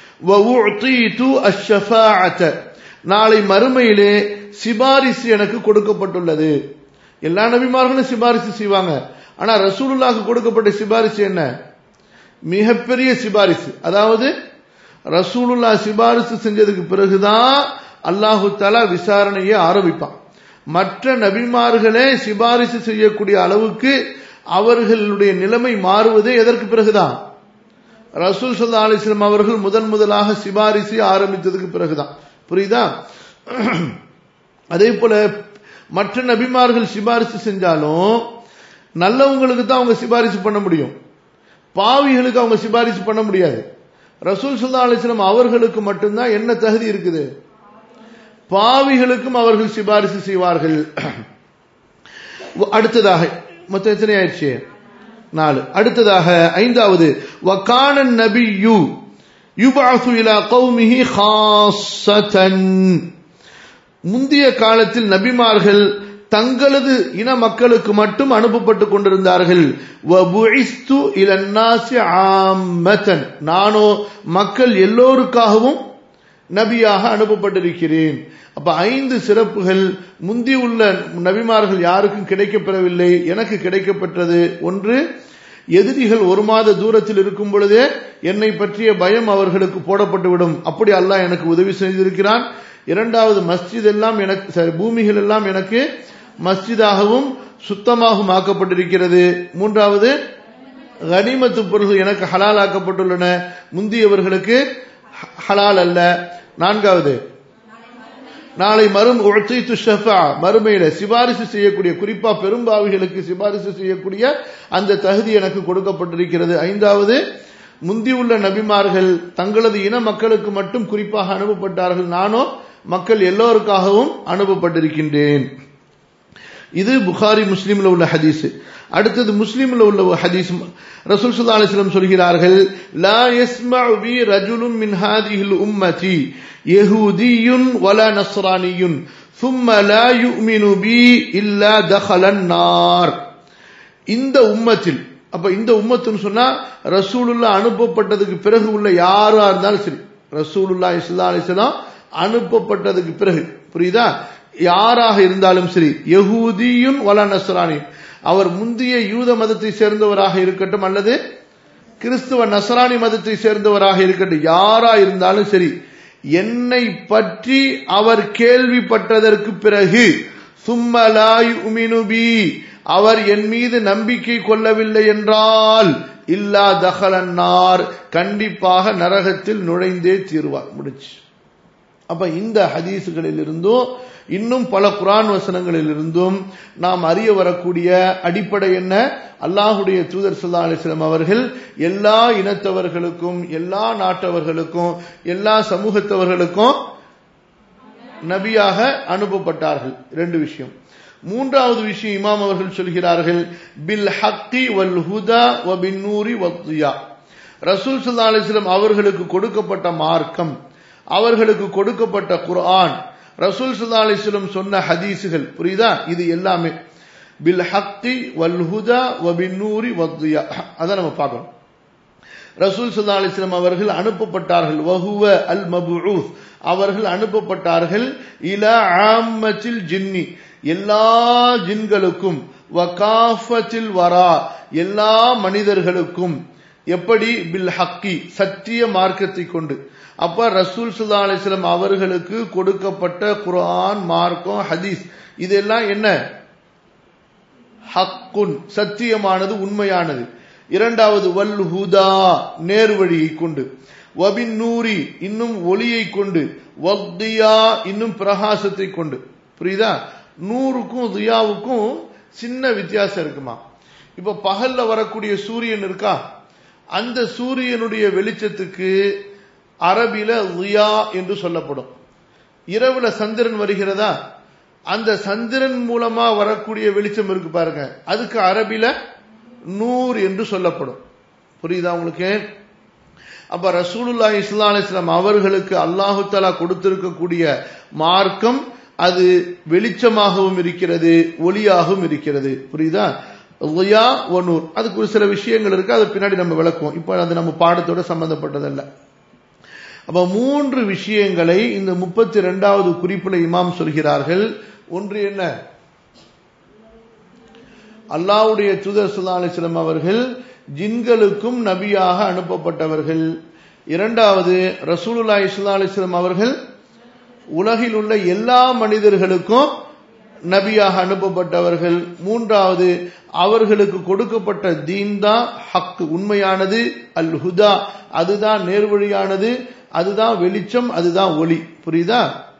நாளை மறுமையிலே சிபாரிசு எனக்கு கொடுக்கப்பட்டுள்ளது எல்லா நபிமார்களும் சிபாரிசு செய்வாங்க ஆனா ரசூலுல்லாக்கு கொடுக்கப்பட்ட சிபாரிசு என்ன மிகப்பெரிய சிபாரிசு அதாவது ரசூலுல்லா சிபாரிசு செஞ்சதுக்கு பிறகுதான் அல்லாஹு தாலா விசாரணையை ஆரம்பிப்பான் மற்ற நபிமார்களே சிபாரிசு செய்யக்கூடிய அளவுக்கு அவர்களுடைய நிலைமை மாறுவதே எதற்கு பிறகுதான் ரசூல் சல்லா அலிஸ்லாம் அவர்கள் முதன் முதலாக சிபாரிசு ஆரம்பித்ததுக்கு பிறகுதான் புரியுதா அதே போல மற்ற நபிமார்கள் சிபாரிசு செஞ்சாலும் நல்லவங்களுக்கு தான் அவங்க சிபாரிசு பண்ண முடியும் பாவிகளுக்கு அவங்க சிபாரிசு பண்ண முடியாது ரசூல் சுல்லா அலிஸ்லாம் அவர்களுக்கு மட்டும்தான் என்ன தகுதி இருக்குது பாவிகளுக்கும் அவர்கள் சிபாரிசு செய்வார்கள் அடுத்ததாக மொத்தம் எத்தனை ஆயிடுச்சு நாலு அடுத்ததாக ஐந்தாவது வக்கானன் நபியு யுபாசு இலா கௌமிஹி ஹாசதன் முந்தைய காலத்தில் நபிமார்கள் தங்களது இன மக்களுக்கு மட்டும் அனுப்பப்பட்டு கொண்டிருந்தார்கள் நானோ மக்கள் எல்லோருக்காகவும் நபியாக அனுப்பப்பட்டிருக்கிறேன் அப்ப ஐந்து சிறப்புகள் முந்தி உள்ள நபிமார்கள் யாருக்கும் கிடைக்கப்பெறவில்லை எனக்கு கிடைக்கப்பெற்றது ஒன்று எதிரிகள் ஒரு மாத தூரத்தில் இருக்கும் பொழுதே என்னை பற்றிய பயம் அவர்களுக்கு போடப்பட்டுவிடும் அப்படி அல்லாஹ் எனக்கு உதவி செய்திருக்கிறான் இரண்டாவது மஸ்ஜித் எல்லாம் எனக்கு பூமிகள் எல்லாம் எனக்கு மஸ்ஜிதாகவும் சுத்தமாகவும் ஆக்கப்பட்டிருக்கிறது மூன்றாவது கனிமத்து பொருள்கள் எனக்கு ஹலால் ஆக்கப்பட்டுள்ளன முந்தியவர்களுக்கு ஹலால் அல்ல நான்காவது நாளை மரும் உழைத்து ஷஃபா மறுமையில சிபாரிசு செய்யக்கூடிய குறிப்பா பெரும்பாவிகளுக்கு சிபாரிசு செய்யக்கூடிய அந்த தகுதி எனக்கு கொடுக்கப்பட்டிருக்கிறது ஐந்தாவது முந்தியுள்ள நபிமார்கள் தங்களது இன மக்களுக்கு மட்டும் குறிப்பாக அனுப்பப்பட்டார்கள் நானோ மக்கள் எல்லோருக்காகவும் அனுப்பப்பட்டிருக்கின்றேன் இது புகாரி முஸ்லீம்ல உள்ள ஹதீஸ் அடுத்தது முஸ்லீம்ல உள்ள ஹதீஸ் ரசூல் சுல்லா அலிஸ்லம் சொல்கிறார்கள் லா யஸ்மஉ பி ரஜுலுன் மின் ஹாதிஹில் உம்மதி யஹூதியுன் வலா நஸ்ரானியுன் ثم لا يؤمن بي إلا دخل النار இந்த உம்மத்தில் அப்ப இந்த உம்மத்துன்னு சொன்னா ரசூலுல்லா அனுப்பப்பட்டதுக்கு பிறகு உள்ள யாரா இருந்தாலும் சரி ரசூலுல்லா இஸ்லா அலிஸ்லாம் அனுப்பப்பட்டதுக்கு பிறகு புரியுதா யாராக இருந்தாலும் சரி யகூதியும் வல நஸ்ரானி அவர் முந்தைய யூத மதத்தை சேர்ந்தவராக இருக்கட்டும் அல்லது கிறிஸ்துவ நசராணி மதத்தை சேர்ந்தவராக இருக்கட்டும் யாரா இருந்தாலும் சரி என்னை பற்றி அவர் கேள்விப்பட்டதற்கு பிறகு சும்மலாய் உமினுபி அவர் என் மீது நம்பிக்கை கொள்ளவில்லை என்றால் இல்லா தகலன்னார் கண்டிப்பாக நரகத்தில் நுழைந்தே தீர்வார் முடிச்சு அப்ப இந்த ஹதீசுகளில் இருந்தும் இன்னும் பல குரான் வசனங்களில் இருந்தும் நாம் அறிய வரக்கூடிய அடிப்படை என்ன அல்லாஹுடைய தூதர் சல்லா அலிஸ்லாம் அவர்கள் எல்லா இனத்தவர்களுக்கும் எல்லா நாட்டவர்களுக்கும் எல்லா சமூகத்தவர்களுக்கும் நபியாக அனுப்பப்பட்டார்கள் ரெண்டு விஷயம் மூன்றாவது விஷயம் இமாம் அவர்கள் சொல்கிறார்கள் பில் ஹக்கி வல் ஹுதா வ பின் நூரி வத்யா ரசூல் சல்லா அலிஸ்லாம் அவர்களுக்கு கொடுக்கப்பட்ட மார்க்கம் அவர்களுக்கு கொடுக்கப்பட்ட குர்ஆன் ரசூல் சல்லா அலிஸ்லம் சொன்ன ஹதீஸுகள் புரியுதா இது எல்லாமே பில் ஹக்கி வல் ஹுதா வ பின் நூரி வத்யா அதை நம்ம பார்க்கணும் ரசூல் சுல்லா அலிஸ்லாம் அவர்கள் அனுப்பப்பட்டார்கள் வஹுவ அல் மபுஊஸ் அவர்கள் அனுப்பப்பட்டார்கள் இல ஆம்மத்தில் ஜின்னி எல்லா ஜின்களுக்கும் வகாஃபத்தில் வரா எல்லா மனிதர்களுக்கும் எப்படி பில் ஹக்கி சத்திய மார்க்கத்தை கொண்டு அப்ப ரசூல் சுல்லா அலிஸ்லாம் அவர்களுக்கு கொடுக்கப்பட்ட குர்ஆன் மார்க்கம் ஹதீஸ் இதெல்லாம் என்ன ஹக்குன் சத்தியமானது உண்மையானது இரண்டாவது வல் ஹுதா நேர்வழியை கொண்டு வபின் நூரி இன்னும் ஒளியை கொண்டு வக்தியா இன்னும் பிரகாசத்தை கொண்டு புரியுதா நூறுக்கும் தியாவுக்கும் சின்ன வித்தியாசம் இருக்குமா இப்ப பகல்ல வரக்கூடிய சூரியன் இருக்கா அந்த சூரியனுடைய வெளிச்சத்துக்கு அரபில லியா என்று சொல்லப்படும் இரவுல சந்திரன் வருகிறதா அந்த சந்திரன் மூலமா வரக்கூடிய வெளிச்சம் இருக்கு பாருங்க அதுக்கு அரபில நூர் என்று சொல்லப்படும் புரியுதா உங்களுக்கு அப்ப ரசூலுல்லா இஸ்லா அலிஸ்லாம் அவர்களுக்கு அல்லாஹு தாலா கொடுத்திருக்கக்கூடிய மார்க்கம் அது வெளிச்சமாகவும் இருக்கிறது ஒளியாகவும் இருக்கிறது புரியுதா ஒலியா ஒனூர் அதுக்கு ஒரு சில விஷயங்கள் இருக்கு அது பின்னாடி நம்ம விளக்குவோம் இப்ப அது நம்ம பாடத்தோட சம்பந்தப்பட்டதல்ல அப்ப மூன்று விஷயங்களை இந்த முப்பத்தி ரெண்டாவது குறிப்பில் இமாம் சொல்கிறார்கள் ஒன்று என்ன அல்லாவுடைய தூதர் சுல்லா அலிஸ்லாம் அவர்கள் ஜின்களுக்கும் நபியாக அனுப்பப்பட்டவர்கள் இரண்டாவது ரசூலுல்லா இஸ்லா அலிஸ்லாம் அவர்கள் உலகில் உள்ள எல்லா மனிதர்களுக்கும் நபியாக அனுப்பப்பட்டவர்கள் மூன்றாவது அவர்களுக்கு கொடுக்கப்பட்ட தீன் தான் ஹக் உண்மையானது அல் ஹுதா அதுதான் நேர்வழியானது அதுதான் வெளிச்சம் அதுதான் ஒளி புரியுதா